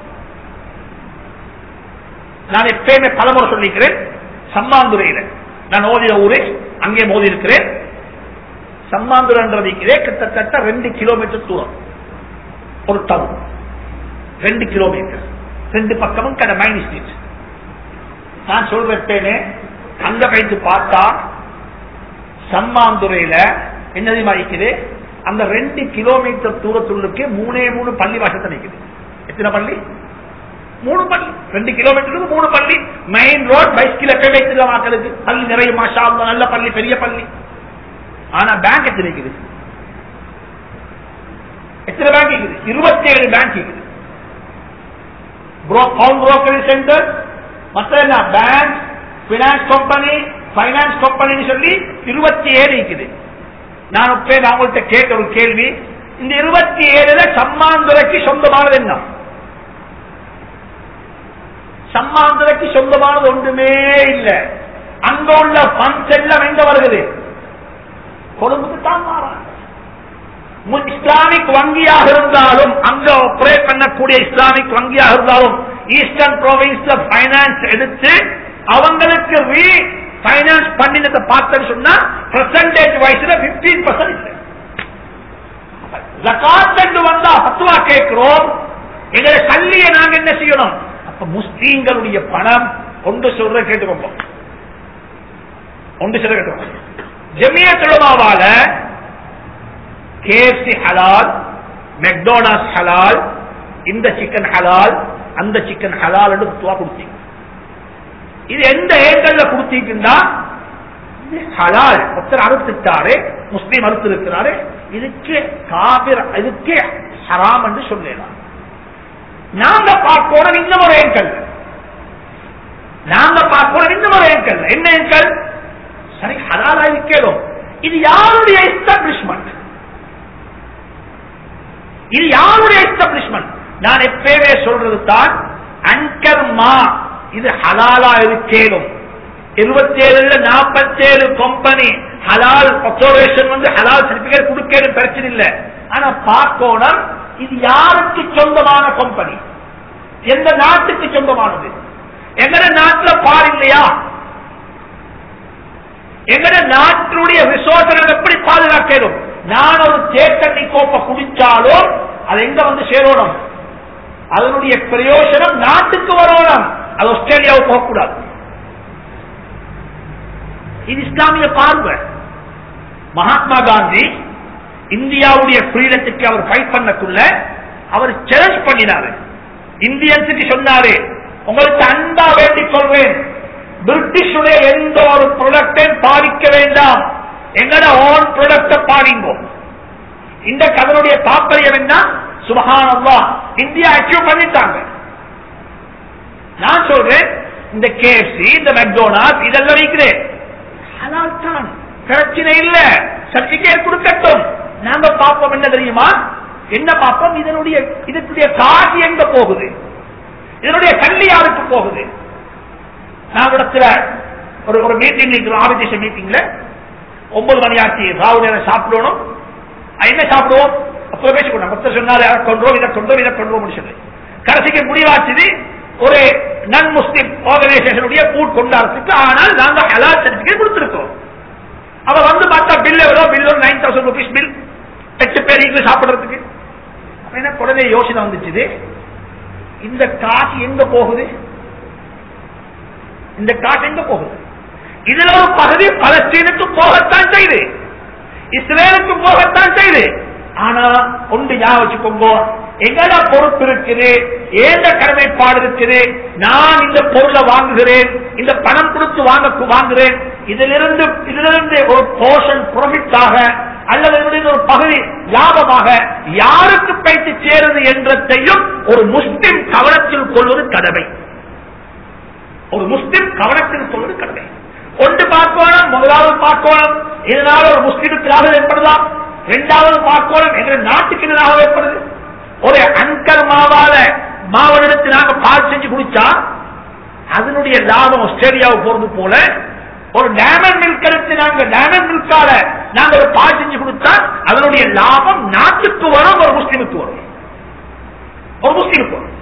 நான் எப்பயுமே பலமுறை சொல்லிக்கிறேன் சம்மாந்துறையில நான் ஓதிய ஊரே அங்கே மோதி இருக்கிறேன் சம்மாந்துரன்றது கிட்டத்தட்ட ரெண்டு கிலோமீட்டர் தூரம் ஒரு டவுன் ரெண்டு கிலோமீட்டர் ரெண்டு பக்கமும் கடை மைன் ஸ்ட்ரீட் நான் சொல்றேனே அங்க வைத்து பார்த்தா சம்மாந்துறையில என்ன தெரியுமா இருக்குது அந்த ரெண்டு கிலோமீட்டர் தூரத்துள்ளுக்கு மூணே மூணு பள்ளி வாசத்தை நிற்குது எத்தனை பள்ளி மூணு பள்ளி ரெண்டு கிலோமீட்டருக்கு மூணு பள்ளி மெயின் ரோட் பைஸ்கில் எப்ப வைத்திருக்க மக்களுக்கு பள்ளி நிறைய மாஷா அல்லாஹ், நல்ல பள்ளி பெரிய பள்ளி ஆனா பேங்க் எத்தனை இருக்குது எத்தனை பேங்க் இருக்குது இருபத்தி ஏழு பேங்க் இருக்குது பவுண்ட் புரோக்கரி சென்டர் மற்ற என்ன பேங்க் பினான்ஸ் கம்பெனி பைனான்ஸ் கம்பெனின்னு சொல்லி இருபத்தி ஏழு இருக்குது நான் இப்ப நான் உங்கள்கிட்ட கேட்ட ஒரு கேள்வி இந்த இருபத்தி ஏழுல சம்மாந்துரைக்கு சொந்தமானது என்ன சம்மாந்துரைக்கு சொந்தமானது ஒன்றுமே இல்ல அங்க உள்ள பண்ஸ் எல்லாம் எங்க வருகிறது கொழும்புக்கு தான் மாறாங்க மு- இஸ்லாமிக் வங்கியாக இருந்தாலும் அங்க ஆபரேட் பண்ணக்கூடிய இஸ்லாமிக் வங்கியாக இருந்தாலும் ஈஸ்டர்ன் ப்ரோவின்ஸ்ல பைனான்ஸ் எடுத்து அவங்களுக்கு ரீ பைனான்ஸ் பண்ணினதை பார்த்தேன்னு சொன்னா பெர்சன்டேஜ் வயசுல பிப்டீன் பர்சன்ட் இல்லை ஜகாத் என்று வந்தா பத்துவா கேட்கிறோம் எங்களை சல்லியை நாங்க என்ன செய்யணும் அப்ப முஸ்லீம்களுடைய பணம் ஒன்று சொல்ற கேட்டுக்கோங்க ஒன்று சொல்ற கேட்டுக்கோங்க ஜெமியா துலமாவால கேஎஃப்சி ஹலால் மெக்டோனால்ட்ஸ் ஹலால் இந்த சிக்கன் ஹலால் அந்த சிக்கன் ஹலால் என்று துவா கொடுத்தீங்க இது எந்த ஏக்கல்ல கொடுத்தீங்கன்னா இது ஹலால் ஒருத்தர் அறுத்துட்டாரு முஸ்லீம் அறுத்து இருக்கிறாரு இதுக்கு காபிர் இதுக்கு ஹராம் என்று சொல்லலாம் நாங்க பார்க்கணும் இந்த ஒரு ஏங்கல் நாங்க பார்க்கணும் இந்த ஒரு ஏங்கல் என்ன ஏங்கல் சரி ஹலாலா இருக்கணும் இது யாருடைய எஸ்டாப்ளிஷ்மெண்ட் இது யாருடைய எஸ்டாப்ளிஷ்மெண்ட் நான் எப்பவே சொல்றது தான் அங்கர் மா இது ஹலாலா இருக்கேனும் இருபத்தி ஏழுல நாற்பத்தி ஏழு கம்பெனி ஹலால் அப்சர்வேஷன் வந்து ஹலால் சர்டிபிகேட் கொடுக்கணும் பிரச்சனை இல்லை ஆனா பார்க்கணும் இது யாருக்கு சொந்தமான கம்பெனி எந்த நாட்டுக்கு சொந்தமானது எங்கட நாட்டுல பார் இல்லையா எங்கட நாட்டினுடைய ரிசோர்ஸ் எப்படி பாதுகாக்கணும் நான் ஒரு தேக்கண்ணி கோப்பை குடிச்சாலும் அது எங்க வந்து சேரணும் அதனுடைய பிரயோஜனம் நாட்டுக்கு வரணும் அது ஆஸ்திரேலியாவுக்கு போகக்கூடாது இது இஸ்லாமிய பார்வை மகாத்மா காந்தி இந்தியாவுடைய ஃப்ரீடத்துக்கு அவர் ஃபைட் பண்ணக்குள்ள அவர் சேலஞ்ச் பண்ணினாரு இந்தியன்ஸுக்கு சொன்னாரு உங்களுக்கு அன்பா வேண்டிக் கொள்வேன் பிரிட்டிஷுடைய எந்த ஒரு ப்ராடக்டையும் பாவிக்க வேண்டாம் எங்கட ஓன் ப்ராடக்ட பாவிங்கோ இந்த கதனுடைய தாற்பயம் என்ன சுபகானல்லா இந்தியா அச்சீவ் பண்ணிட்டாங்க நான் சொல்றேன் இந்த கேஎஃப்சி இந்த மெக்டோனால்ட் இதெல்லாம் இருக்கிறேன் ஹலால் தான் பிரச்சனை இல்ல சர்டிபிகேட் கொடுக்கட்டும் நாங்க பார்ப்போம் என்ன தெரியுமா என்ன பார்ப்போம் இதனுடைய இதனுடைய காசு எங்க போகுது இதனுடைய கல்வி யாருக்கு போகுது நான் இடத்துல ஒரு ஒரு மீட்டிங் இருக்கிறோம் ஆபிதேஷன் மீட்டிங்ல ஒன்பது மணி ஆச்சு ராவு நேரம் சாப்பிடணும் அது என்ன சாப்பிடுவோம் அப்போ பேசிக்கணும் மொத்தம் சொன்னாரு அதை கொண்டோம் இதை கொண்டோம் இதை கொண்டோம் சொல்லி கடைசிக்கு முடிவாச்சுது ஒரு நன் முஸ்லிம் ஆர்கனைசேஷனுடைய கூட் கொண்டாடுறதுக்கு ஆனால் நாங்க ஹலால் சர்டிபிகேட் கொடுத்திருக்கோம் அவ வந்து பார்த்தா பில் எவ்வளோ பில் ஒரு நைன் தௌசண்ட் ருபீஸ் பில் எட்டு பேர் இங்கிலீஷ் சாப்பிடுறதுக்கு அப்ப எனக்கு உடனே யோசனை வந்துச்சு இந்த காசு எங்க போகுது இந்த காசு எங்க போகுது இதுல ஒரு பகுதி பலஸ்தீனுக்கு போகத்தான் செய்து இஸ்ரேலுக்கு போகத்தான் செய்து ஆனா ஒன்று ஞாபகம் வச்சுக்கோங்க எங்கட பொறுப்பு இருக்குது ஏந்த கடமைப்பாடு இருக்குது நான் இந்த பொருளை வாங்குகிறேன் இந்த பணம் கொடுத்து வாங்க வாங்குகிறேன் இதிலிருந்து இதிலிருந்து ஒரு போர்ஷன் ப்ராஃபிட்டாக அல்லது இதிலிருந்து ஒரு பகுதி லாபமாக யாருக்கு பயிற்சி சேருது என்றதையும் ஒரு முஸ்லிம் கவனத்தில் கொள்வது கடமை ஒரு முஸ்லிம் கவனத்தில் கொள்வது கடமை ஒன்று பார்க்கணும் முதலாவது பார்க்கணும் இதனால ஒரு முஸ்லிமுக்கு லாபம் ஏற்படுதாம் இரண்டாவது பார்க்கணும் என்ற நாட்டுக்கு லாபம் ஏற்படுது ஒரு அங்கல் மாவால மாவனிடத்தில் நாங்க பால் செஞ்சு குடிச்சா அதனுடைய லாபம் ஆஸ்திரேலியாவுக்கு போறது போல ஒரு டேமன் மில்க் எடுத்து நாங்க டேமன் மில்கால நாங்க ஒரு பால் செஞ்சு கொடுத்தா அதனுடைய லாபம் நாட்டுக்கு வரும் ஒரு முஸ்லிமுக்கு வரும் ஒரு முஸ்லிமுக்கு வரும்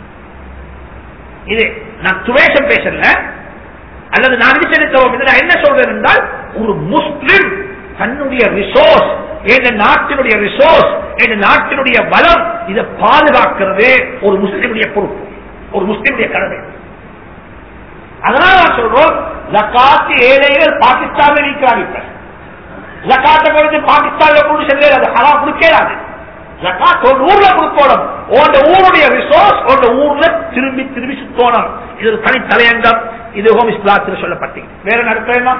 இது நான் துவேஷம் பேசல அல்லது நான் விசாரித்தோம் இதுல என்ன சொல்றேன் என்றால் ஒரு முஸ்லிம் தன்னுடைய ரிசோர்ஸ் என் நாட்டினுடைய ரிசோர்ஸ் என் நாட்டினுடைய பலம் இதை பாதுகாக்கிறது ஒரு முஸ்லிமுடைய பொறுப்பு ஒரு முஸ்லிமுடைய கடமை அதனால நான் சொல்றோம் ஜக்காத்து ஏழைகள் பாகிஸ்தான்ல இருக்கிறாங்க இப்ப ஜக்காத்தை கொடுத்து பாகிஸ்தான்ல கொண்டு செல்ல அது ஹரா கொடுக்காது ஜக்காத் ஒரு ஊர்ல கொடுக்கணும் உங்க ஊருடைய ரிசோர்ஸ் உங்க ஊர்ல திரும்பி திரும்பி சுத்தோணும் இது ஒரு தனி தலையங்கம் இது ஹோம் இஸ்லாத்தில் சொல்லப்பட்டீங்க வேற நடக்கிறேன்னா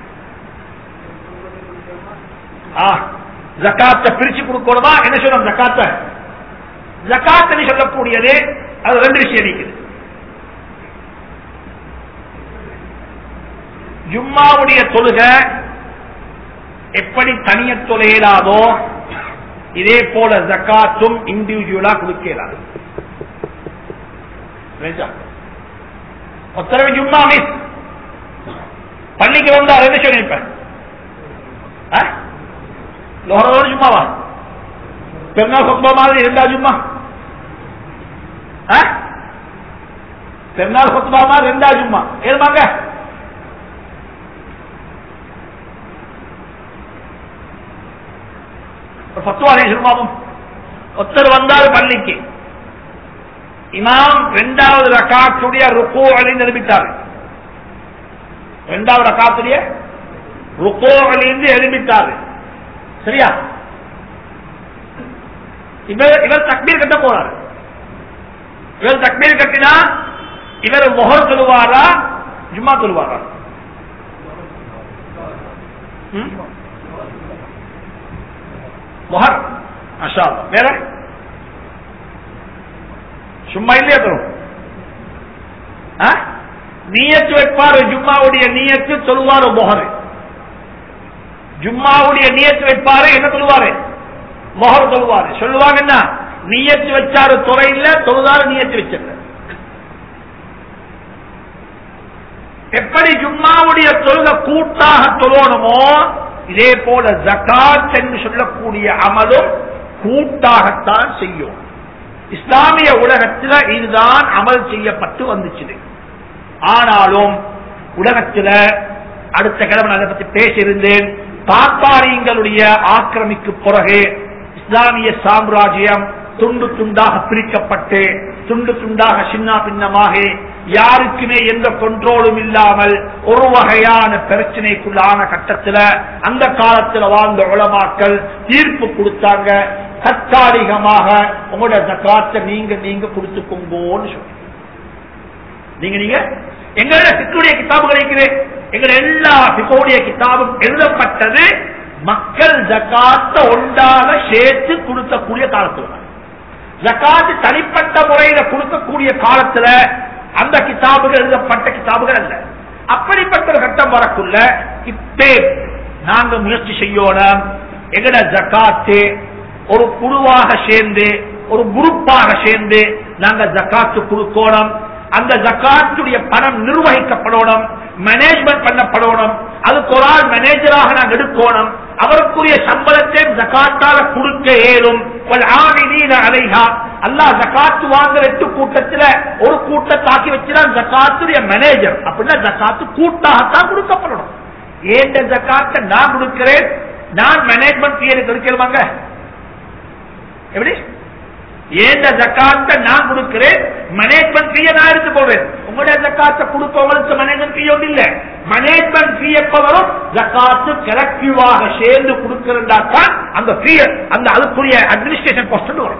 ஜக்காத்தை பிரிச்சு கொடுக்கணுமா என்ன சொல்லணும் ஜக்காத்த ஜக்காத்து சொல்லக்கூடியது அது ரெண்டு விஷயம் இருக்குது ஜும்மாவுடைய தொழுக எப்படி தனிய தொலையலாதோ இதே போல ஜக்காத்தும் இண்டிவிஜுவலா கொடுக்கலாது ஒத்தரவு ஜும்மா மிஸ் பள்ளிக்கு வந்தார் என்ன சொல்லியிருப்பேன் லோகரோட ஜும்மாவா பெருநாள் சொப்பா மாதிரி இருந்தா ஜும்மா பெருநாள் சொத்துபா மாதிரி இருந்தா ஜும்மா ஏதுமாங்க பத்துவாரே சொல்லுவாவும் ஒருத்தர் வந்தால் பள்ளிக்கு இமாம் இரண்டாவது ரகாத்துடைய ருக்கோ அலி நிரூபித்தார் இரண்டாவது ரகாத்துடைய ருக்கோ அலிந்து எழுப்பித்தார் சரியா இவர் இவர் தக்பீர் கட்ட போறார் இவர் தக்பீர் கட்டினா இவர் மொஹர் சொல்லுவாரா ஜும்மா சொல்லுவாரா மொஹர் அஷா வேற சும்மா இல்லையா தரும் நீயத்து வைப்பாரு ஜும்மாவுடைய நீயத்து சொல்லுவாரு மொஹர் ஜும்மாவுடைய நீயத்து வைப்பாரு என்ன சொல்லுவாரு மொஹர் சொல்லுவாரு சொல்லுவாங்க என்ன நீயத்து வச்சாரு துறை இல்ல தொழுதாரு நீயத்து வச்சிருக்க எப்படி ஜும்மாவுடைய தொழுக கூட்டாக தொழணுமோ இதே போல ஜக்காத் என்று சொல்லக்கூடிய அமலும் கூட்டாகத்தான் செய்யும் இஸ்லாமிய உலகத்தில் இதுதான் அமல் செய்யப்பட்டு வந்துச்சு ஆனாலும் உலகத்தில் அடுத்த கிழமை நான் அதை பத்தி பேசியிருந்தேன் தாத்தாரியங்களுடைய ஆக்கிரமிக்கு பிறகு இஸ்லாமிய சாம்ராஜ்யம் துண்டு துண்டாக பிரிக்கப்பட்டு துண்டு துண்டாக சின்ன பின்னமாக யாருக்குமே எந்த கண்ட்ரோலும் இல்லாமல் ஒரு வகையான பிரச்சனைக்குள்ளான கட்டத்தில் அந்த காலத்தில் வாழ்ந்த உளமாக்கள் தீர்ப்பு கொடுத்தாங்க தற்காலிகமாக உங்களோட ஜக்காத்தை நீங்க நீங்க கொடுத்துக்கோங்கன்னு சொல்லி நீங்க நீங்க எங்களோட சிக்குடைய கிதாபுகள் இருக்கிறேன் எங்களோட எல்லா சிக்கோடைய கிதாபும் எழுதப்பட்டது மக்கள் ஜக்காத்த ஒன்றாக சேர்த்து கொடுக்கக்கூடிய காலத்துல ஜக்காத்து தனிப்பட்ட முறையில கொடுக்கக்கூடிய காலத்துல அந்த கிதாபுகள் எழுதப்பட்ட கிதாபுகள் அல்ல அப்படிப்பட்ட ஒரு கட்டம் வரக்குள்ள இப்பே நாங்க முயற்சி செய்யணும் எங்கட ஜக்காத்து ஒரு குழுவாக சேர்ந்து ஒரு குரூப்பாக சேர்ந்து நாங்க ஜக்காத்து கொடுக்கணும் அந்த ஜக்காத்துடைய பணம் நிர்வகிக்கப்படணும் மேனேஜ்மெண்ட் பண்ணப்படணும் அதுக்கு ஒரு ஆள் மேனேஜராக நாங்கள் எடுக்கணும் அவருக்குரிய சம்பளத்தை ஜக்காத்தால கொடுக்க இயலும் அலைஹா அல்லா ஜக்காத்து வாங்குற எட்டு கூட்டத்தில் ஒரு கூட்டத்தாக்கி வச்சுதான் ஜக்காத்துடைய மேனேஜர் அப்படின்னா ஜக்காத்து கூட்டாகத்தான் கொடுக்கப்படணும் ஏன் ஜக்காத்தை நான் கொடுக்கிறேன் நான் மேனேஜ்மெண்ட் எனக்கு எடுக்கலுமாங்க எப்படி ஏந்த ஜக்காத்த நான் கொடுக்கிறேன் மேனேஜ்மெண்ட் ஃபீயை நான் எடுத்து போடுறேன் உங்களுடைய ஜக்காத்தை கொடுப்பவங்களுக்கு மேனேஜ்மெண்ட் ஃபீ ஒன்றும் இல்ல மேனேஜ்மெண்ட் ஃபீ எப்ப வரும் ஜக்காத்து கலெக்டிவாக சேர்ந்து கொடுக்கிறதா தான் அந்த ஃபீ அந்த அதுக்குரிய அட்மினிஸ்ட்ரேஷன் காஸ்ட் வரும்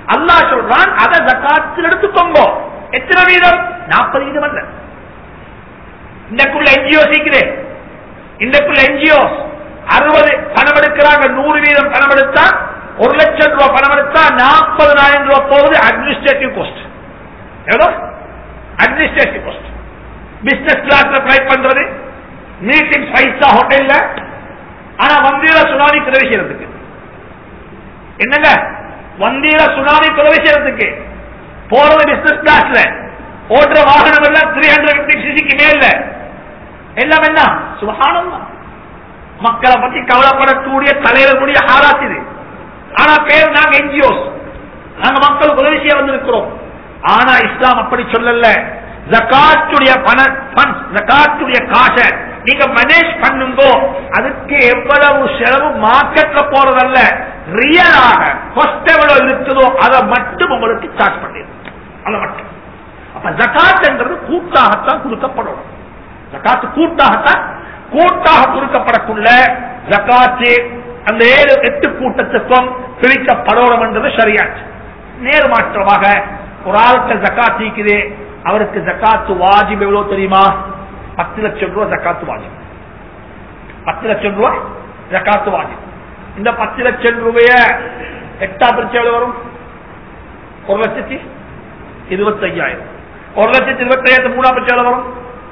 அல்லாஹ் சொல்றான் அதை ஜக்காத்தில் எடுத்துக்கோங்க எத்தனை வீதம் நாற்பது வீதம் அல்ல இந்தக்குள்ள என்ஜிஓ சீக்கிறேன் இந்தக்குள்ள என்ஜிஓ அறுபது பணம் எடுக்கிறாங்க நூறு வீதம் பணம் எடுத்தா ஒரு லட்சம் ரூபாய் பணம் எடுத்தா நாற்பதாயிரம் ரூபாய் போகுது அட்மினிஸ்ட்ரேட்டிவ் காஸ்ட் எவ்வளோ அட்மினிஸ்ட்ரேட்டிவ் காஸ்ட் பிசினஸ் கிளாஸ்ல ட்ரை பண்றது மீட்டிங் ஃபைவ் ஸ்டார் ஹோட்டல்ல ஆனா வந்தீர சுனாமி பிரவேசிக்கிறதுக்கு என்னங்க வந்தீர சுனாமி பிரவேசிக்கிறதுக்கு போறது பிசினஸ் கிளாஸ்ல ஓட்டுற வாகனம் எல்லாம் த்ரீ ஹண்ட்ரட் பிப்டி சிசிக்கு மேல எல்லாம் என்ன சுகானம் மக்களை பத்தி கவலைப்படக்கூடிய தலைவர்களுடைய ஆராத் இது ஆனா பேர் நாங்க என்ஜிஓஸ் நாங்க மக்களுக்கு உதவி செய்ய வந்திருக்கிறோம் ஆனா இஸ்லாம் அப்படி சொல்லல ஜக்காத்துடைய பண funds, ஜக்காத்துடைய காசை நீங்க மேனேஜ் பண்ணுங்கோ அதுக்கு எவ்வளவு செலவு மார்க்கெட்ல போறதல்ல ரியலாக கொஸ்ட் எவ்வளவு இருக்குதோ அதை மட்டும் உங்களுக்கு சார்ஜ் பண்ணிடும் அதை மட்டும் அப்ப ஜக்காத் என்றது கூட்டாகத்தான் கொடுக்கப்படும் ஜக்காத்து கூட்டாகத்தான் கூட்டாக கொடுக்கப்படக்குள்ள ஜக்காத்து அந்த ஏழு எட்டு கூட்டத்துக்கும் பிரிக்கப்படணும் என்றது சரியாச்சு நேர்மாற்றமாக ஒரு ஆளுக்கு ஜக்காத் இருக்குது அவருக்கு ஜக்காத்து வாஜிப் எவ்வளவு தெரியுமா பத்து லட்சம் ரூபாய் ஜக்காத்து வாஜிப் பத்து லட்சம் ரூபாய் ஜக்காத்து வாஜிப் இந்த பத்து லட்சம் ரூபாய எட்டா பிரிச்சு எவ்வளவு வரும் ஒரு லட்சத்தி இருபத்தையாயிரம் ஒரு லட்சத்தி இருபத்தையாயிரத்து மூணா பிரிச்சு எவ்வளவு வரும்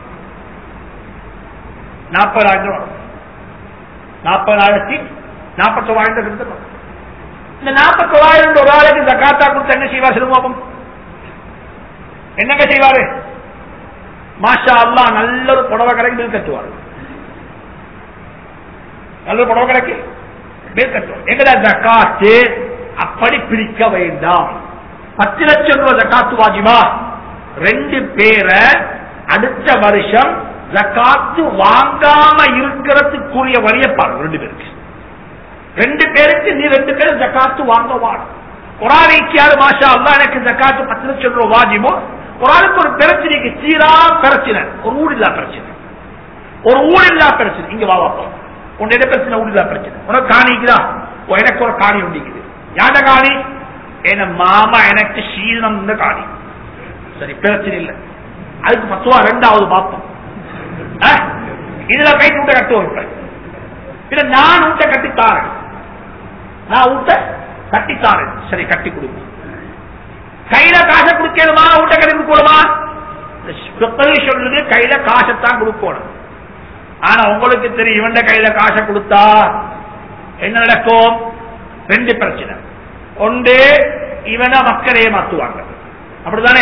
நாற்பதாயிரம் வரும் நாற்பதாயிரத்தி நாற்பத்தோராயிரம் கிட்ட இந்த நாற்பத்தோராயிரம் ஒரு ஆளுக்கு ஜக்காத்தா கொடுத்து என்ன செய்வார் சிறுமோபம் என்னங்க செய்வாரு மாஷா அல்லா நல்ல ஒரு புடவை கடைக்கு பில் கட்டுவார் நல்ல ஒரு புடவை கடைக்கு பில் கட்டுவார் எங்கடா ஜக்காத்து அப்படி பிரிக்க வேண்டாம் பத்து லட்சம் ரூபாய் ஜக்காத்து வாஜிமா ரெண்டு பேரை அடுத்த வருஷம் ஜக்காத்து வாங்காம இருக்கிறதுக்குரிய வழியை பாருங்க ரெண்டு பேருக்கு ரெண்டு பேருக்கு நீ ரெண்டு பேரும் ஜக்காத்து வாங்க வாடும் ஒரு ஆளுக்கு யாரு மாஷா அல்லா எனக்கு ஜக்காத்து பத்து லட்சம் ரூபாய் வாஜிமோ ஒரு ஆளுக்கு ஒரு பிரச்சனைக்கு சீரா பிரச்சனை ஒரு ஊடில்லா பிரச்சனை ஒரு ஊடில்லா பிரச்சனை இங்க வா வாப்பா உன் என்ன பிரச்சனை ஊடில்லா பிரச்சனை உனக்கு காணிக்குதா ஓ, எனக்கு ஒரு காணி உண்டிக்குது யாண்ட காணி என் மாமா எனக்கு சீதனம் இந்த காணி சரி பிரச்சனை இல்லை அதுக்கு பத்துவா ரெண்டாவது பார்ப்போம் அஹ், இதுல போயிட்டு விட்ட கட்டுவோம் இப்ப இல்ல நான் ஊட்ட கட்டித்தாரேன் நான் ஊட்ட கட்டித்தாரேன் சரி கட்டி கொடுங்க கையில காசை கொடுக்கணுமா ஊட்ட கட்டி கொடுக்கணுமா பிற்பகல் சொல்லுது கையில காசைத்தான் கொடுக்கணும் ஆனா உங்களுக்கு தெரியும் இவன் கையில காசை கொடுத்தா என்ன நடக்கும் ரெண்டு பிரச்சனை ஒன்று இவனை மக்கள் ஏமாத்துவாங்க அப்படிதானே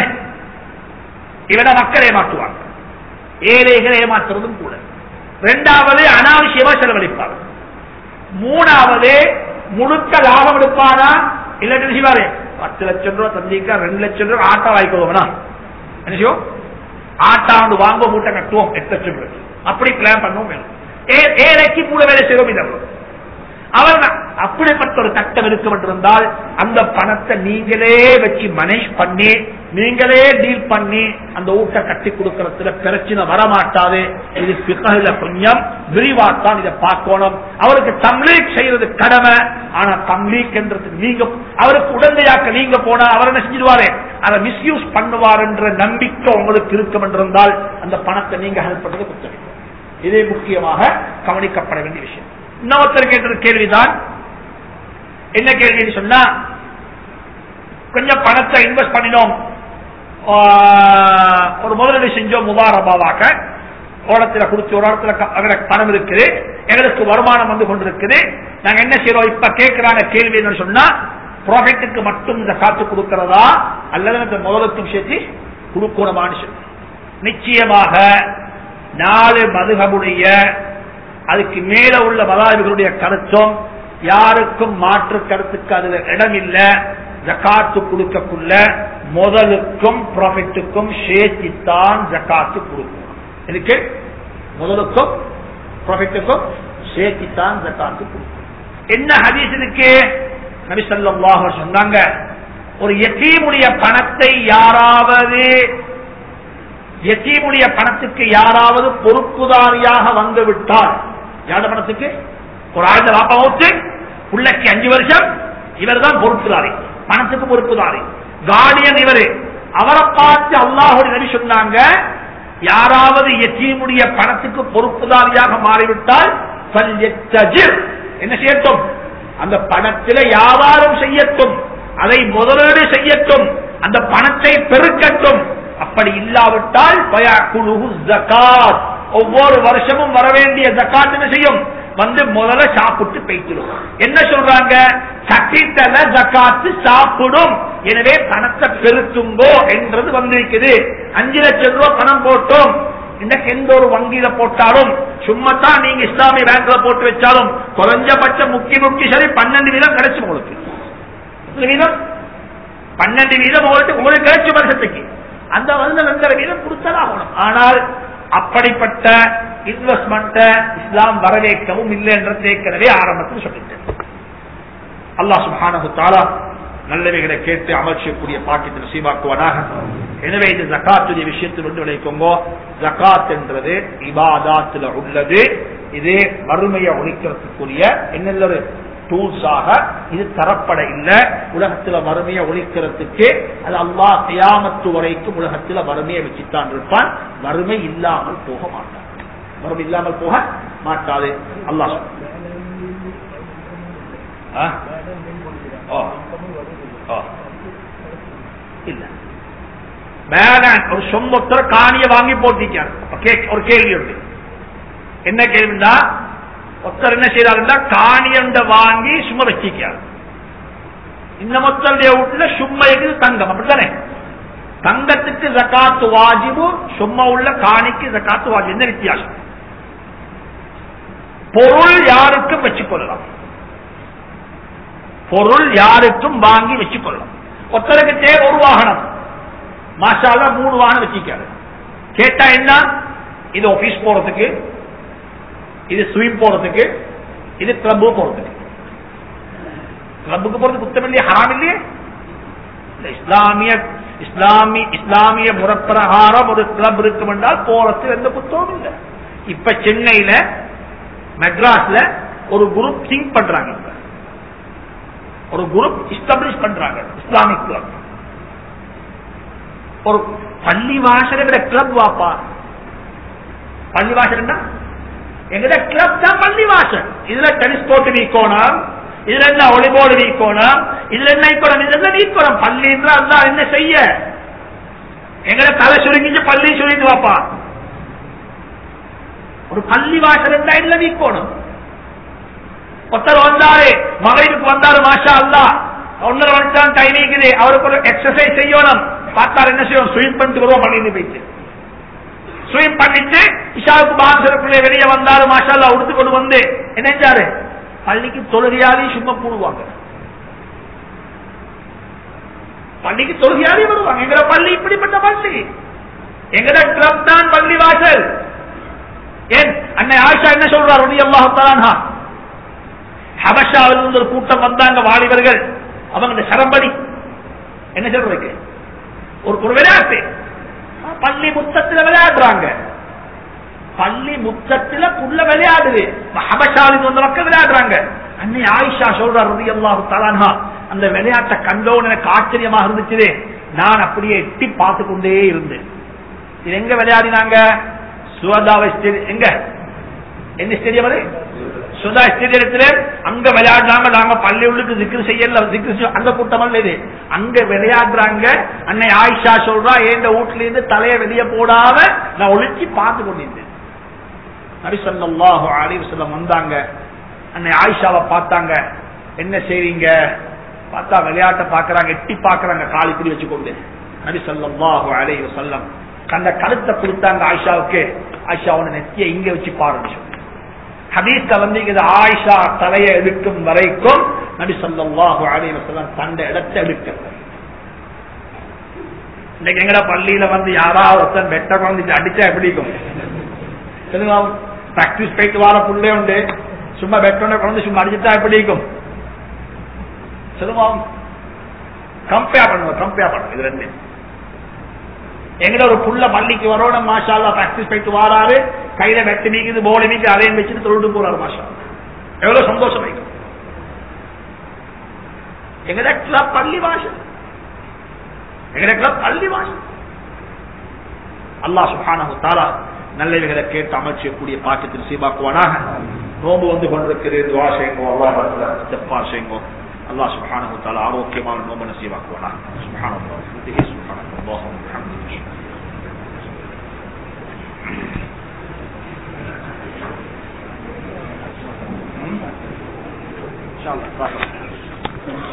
இவனை மக்கள் ஏமாத்துவாங்க ஏழைகள் ஏமாத்துறதும் கூட ரெண்டாவது அனாவசியமா செலவழிப்பாங்க மூணாவது முழுக்க லாபம் எடுப்பானா இல்ல என்ன செய்வாரு பத்து லட்சம் ரூபாய் தந்திக்கா ரெண்டு லட்சம் ரூபாய் ஆட்டா வாங்கிக்கோவனா என்ன செய்வோம் ஆட்டா வந்து வாங்க மூட்டை கட்டுவோம் எட்டு லட்சம் ரூபாய் அப்படி பிளான் பண்ணுவோம் வேணும். ஏ- ஏழைக்கு மூணு வேலை செய்வோம் இது அவ்வளவு. அவர் தான். அப்படிப்பட்ட ஒரு சட்டம் இருக்கப்பட்டிருந்தால் அந்த பணத்தை நீங்களே வச்சு மனேஜ் பண்ணி நீங்களே டீல் பண்ணி அந்த ஊட்ட கட்டி கொடுக்கறதுல பிரச்சனை வரமாட்டாது இது பிறகுல கொஞ்சம் விரிவாத்தான் இதை பார்க்கணும் அவருக்கு தம்லீக் செய்யறது கடமை ஆனா தம்லீக் என்றது நீங்க அவருக்கு உடந்தையாக்க நீங்க போனா அவர் என்ன செஞ்சிருவாரு அதை மிஸ்யூஸ் பண்ணுவார் என்ற நம்பிக்கை உங்களுக்கு இருக்கும் என்றிருந்தால் அந்த பணத்தை நீங்க ஹெல்ப் பண்றது குத்தம் இதே முக்கியமாக கவனிக்கப்பட வேண்டிய விஷயம் இன்னொருத்தர் கேட்டது கேள்விதான் என்ன கேள்வின்னு சொன்னா கொஞ்சம் பணத்தை இன்வெஸ்ட் பண்ணினோம் ஆஹ், ஒரு முதலீடு செஞ்சோம் முபாரபாவாக்க ஓடத்துல குடிச்சு ஒரு இடத்துல க- எங்களுக்கு பணம் இருக்குது எங்களுக்கு வருமானம் வந்து கொண்டிருக்குது நாங்க என்ன செய்யறோம் இப்ப கேட்கிறாங்க கேள்வி என்ன சொன்னா ப்ராஃபிட்டுக்கு மட்டும் இந்த காத்து கொடுக்கிறதா அல்லது இந்த முதலுக்கும் சேர்த்து கொடுக்கணுமான்னு சொல்லி நிச்சயமாக நாலு மதுகமுடைய அதுக்கு மேல உள்ள மதாபிகளுடைய கருத்தும் யாருக்கும் மாற்று கருத்துக்கு அதுல இடம் இல்ல ஜக்காத்து கொடுக்கக்குள்ள முதலுக்கும் ப்ராஃபிட்டுக்கும் சேர்த்தித்தான் ஜக்காத்து கொடுக்கணும் இதுக்கு முதலுக்கும் ப்ராஃபிட்டுக்கும் சேர்த்தித்தான் ஜக்காத்து கொடுக்கணும் என்ன ஹதீஸ் இருக்கு நபி ஸல்லல்லாஹு அலைஹி சொன்னாங்க ஒரு யத்தீமுடைய பணத்தை யாராவது யத்தீமுடைய பணத்துக்கு யாராவது பொறுப்புதாரியாக வந்து விட்டால் யாரோட பணத்துக்கு ஒரு ஆழ்ந்த வாப்பா ஊத்து பிள்ளைக்கு அஞ்சு வருஷம் இவர் தான் பொறுப்புதாரி பணத்துக்கு பொறுப்புதாரி கார்டியன் இவரு அவரை பார்த்து அல்லாஹுடைய நபி சொன்னாங்க யாராவது எத்தீமுடைய பணத்துக்கு பொறுப்புதாரியாக மாறிவிட்டால் ஃபல்யத்தஜிர். என்ன செய்யட்டும் அந்த பணத்தில வியாபாரம் செய்யட்டும் அதை முதலீடு செய்யட்டும் அந்த பணத்தை பெருக்கட்டும் அப்படி இல்லாவிட்டால் பயாக்குழுஹு ஜகாத் ஒவ்வொரு வருஷமும் வர வேண்டிய ஜக்காத் என்ன செய்யும் வந்து முதல்ல சாப்பிட்டு போய்த்திடும் என்ன சொல்றாங்க சட்டித்தல ஜக்காத்து சாப்பிடும் எனவே பணத்தை பெருக்குங்கோ என்றது வந்திருக்குது அஞ்சு லட்சம் ரூபாய் பணம் போட்டோம் இன்னைக்கு எந்த ஒரு வங்கியில போட்டாலும் சும்மா தான் நீங்க இஸ்லாமிய பேங்க்ல போட்டு வச்சாலும் குறைஞ்சபட்சம் முக்கி முக்கி சரி பன்னெண்டு வீதம் கிடைச்சு உங்களுக்கு எத்தனை வீதம் பன்னெண்டு வீதம் உங்களுக்கு உங்களுக்கு கிடைச்சு வருஷத்துக்கு அந்த வந்து ரெண்டரை வீதம் கொடுத்ததான் ஆகணும் ஆனால் அப்படிப்பட்ட இன்வெஸ்ட்மெண்ட் இஸ்லாம் வரவேற்கவும் இல்லை என்றது ஏற்கனவே ஆரம்பத்தில் சொல்லிட்டேன் அல்லாஹ் சுப்ஹானஹு தஆலா நல்லவைகளை கேட்டு அமல் செய்யக்கூடிய பாக்கியத்தில் சீமாக்குவனாக எனவே இந்த ஜக்காத்துடைய விஷயத்தில் வந்து விளைக்கோங்க ஜக்காத் என்றது இபாதாத்துல உள்ளது இது வறுமையை ஒழிக்கிறதுக்குரிய என்னென்ன டூல்ஸாக இது தரப்பட இல்லை உலகத்துல வறுமையை ஒழிக்கிறதுக்கு அது அல்லாஹ் கியாமத்து வரைக்கும் உலகத்துல வறுமையை வச்சுத்தான் இருப்பான் வறுமை இல்லாமல் போக மாட்டான் வறுமை இல்லாமல் போக மாட்டாது அல்லாஹ் ஆ? ஓ. ஓ. இல்ல மேல ஒரு சொம்பொத்தர் காணிய வாங்கி போட்டிருக்கார் அப்ப கே- ஒரு கேள்வி உண்டு என்ன கேள்விண்டா ஒருத்தர் என்ன செய்யறாருன்னா காணியண்ட வாங்கி சும்மா வச்சிருக்கார் இந்த மொத்தருடைய வீட்டுல சும்மா இருக்குது தங்கம் அப்படித்தானே தங்கத்துக்கு ஜக்காத்து வாஜிபு சும்மா உள்ள காணிக்கு ஜக்காத்து வாஜிபு என்ன வித்தியாசம் பொருள் யாருக்கும் வச்சுக் கொள்ளலாம் பொருள் யாருக்கும் வாங்கி வச்சுக் கொள்ளலாம் ஒருத்தருக்கு தேவை ஒரு வாகனம் மாசால மூணு வாகனம் வச்சிருக்காரு கேட்டா என்ன இது ஆபீஸ் போறதுக்கு இது ஸ்விம் போறதுக்கு இது கிளப்பு போறதுக்கு கிளப்புக்கு போறது குத்தம் இல்லையே ஹராம் இல்லையே இந்த இஸ்லாமிய இஸ்லாமி இஸ்லாமிய முறப்பிரகாரம் ஒரு கிளப் இருக்கும் என்றால் போறது எந்த புத்தகம் இல்லை இப்ப சென்னையில மெட்ராஸ்ல ஒரு குரூப் திங்க் பண்றாங்க இப்ப ஒரு குரூப் எஸ்டாப்ளிஷ் பண்றாங்க இஸ்லாமிக் கிளப் ஒரு பள்ளி வாசலை விட கிளப் வாப்பா பள்ளி வாசல் எங்கட கிளப் தான் பள்ளி வாசல் இதுல டெனிஸ் கோர்ட் வீக்கோணும் இதுல என்ன ஒளிபோர்டு வீக்கோணும் இதுல என்ன ஈக்கோணும் இதுல என்ன வீக்கோணும் பள்ளி என்றால் என்ன செய்ய எங்கட தலை சுருங்கிச்சு பள்ளி சுருங்கி வாப்பா ஒரு பள்ளி வாசல் இருந்தா இதுல வீக்கோணும் ஒருத்தர் வந்தாரு மகளிருக்கு வந்தாரு மாஷா அல்லா ஒன்னரை மணிக்கு தான் டைம் இருக்குது அவருக்கு ஒரு எக்ஸசைஸ் செய்யணும் பார்த்தாரு என்ன செய்யணும் ஸ்விம் பண்ணிட்டு வருவோம் பண்ணிட்டு போயிட்டு ஸ்விம் பண்ணிட்டு இஷாவுக்கு பாசருக்குள்ளே வெளியே வந்தாரு மாஷா அல்லா உடுத்து கொண்டு வந்து என்ன செஞ்சாரு பள்ளிக்கு தொழுகையாளி சும்மா கூடுவாங்க பள்ளிக்கு தொழுகையாளி வருவாங்க எங்கட பள்ளி இப்படிப்பட்ட பள்ளி எங்கட கிளப் தான் பள்ளி வாசல் ஏன் அன்னை ஆயிஷா என்ன சொல்றார் ரவி அல்லாஹ் ஹபஷாவில் இருந்து ஒரு கூட்டம் வந்தாங்க வாலிபர்கள் அவங்க இந்த சரம்படி என்ன சொல்றதுக்கு ஒரு ஒரு விளையாட்டு பள்ளி முத்தத்துல விளையாடுறாங்க பள்ளி முத்தத்துல புள்ள விளையாடுது ஹபஷாவில் வந்த மக்கள் விளையாடுறாங்க அன்னை ஆயிஷா சொல்றார் ரவி அல்லாஹு தலான்ஹா அந்த விளையாட்டை கண்டோன்னு எனக்கு ஆச்சரியமாக இருந்துச்சு நான் அப்படியே எட்டி பார்த்து கொண்டே இருந்தேன் இது எங்க விளையாடினாங்க சுவதாவை ஸ்டேடியம் எங்க என்ன ஸ்டேடியம் அது சுதா ஸ்டேடியத்துல அங்க விளையாடுறாங்க நாங்க பள்ளி உள்ளுக்கு திக்ரு செய்யல திக்ரு செய்ய- அந்த கூட்டம் அல்ல இது அங்க விளையாடுறாங்க அன்னை ஆயிஷா சொல்றா என் வீட்டுல இருந்து தலைய வெளியே போடாம நான் ஒளிச்சு பார்த்து கொண்டிருந்தேன் நபி ஸல்லல்லாஹு அலைஹி வஸல்லம் வந்தாங்க அன்னை ஆயிஷாவை பார்த்தாங்க என்ன செய்வீங்க பார்த்தா விளையாட்டை பார்க்கறாங்க எட்டி பார்க்கறாங்க கால் இப்படி வச்சுக்கொண்டு நபி ஸல்லல்லாஹு அலைஹி வஸல்லம் கண்ட கழுத்தை கொடுத்தாங்க ஆயிஷாவுக்கு ஆயிஷா அவனை நெத்திய இங்க வச்சு பாருன்னு சொல்லி ஹதீஸ் கலந்திக்குது ஆயிஷா தலையை எடுக்கும் வரைக்கும் நபி ஸல்லல்லாஹு அலைஹி வஸல்லம் தந்த இடத்தை எடுக்கல இன்னைக்கு எங்கட பள்ளியில வந்து யாராவது ஒருத்தன் வெட்ட குழந்தைக்கு அடிச்சா எப்படி இருக்கும் பிராக்டிஸ் போயிட்டு வர புள்ளே உண்டு சும்மா வெட்டோட குழந்தை சும்மா அடிச்சுட்டா எப்படி இருக்கும் சொல்லுமா கம்பேர் பண்ணுவோம் கம்பேர் பண்ணுவோம் இது ரெண்டு எங்கட ஒரு புள்ள பள்ளிக்கு வரணும் மாஷா அல்லா பிராக்டிஸ் போயிட்டு வாராரு கையில வெட்டு மீக்குது போலி மீக்கு அதையும் வச்சுட்டு தொழுட்டு போறாரு மாஷா அல்லாஹ். எவ்வளவு சந்தோஷம் வைக்கும் எங்கட கிளப் பள்ளி வாசல் எங்கட கிளப் பள்ளி வாசல் அல்லாஹ் சுப்ஹானஹு தஆலா நல்லவைகளை கேட்டு அமல் செய்யக்கூடிய பாக்கியத்தில் சீபாக்குவானாக நோம்பு வந்து கொண்டிருக்கிறது துவா செய்யுங்கோ அல்லாஹ் இஸ்திக்ஃபா செய்யுங்கோ அல்லாஹ் சுப்ஹானஹு தஆலா ஆரோக்கியமான நோம்பு நசீபாக்குவானாக சுப்ஹானல்லாஹ் வபிஹி சுப்ஹானல்லாஹ் வபிஹம்திஹி إن شاء الله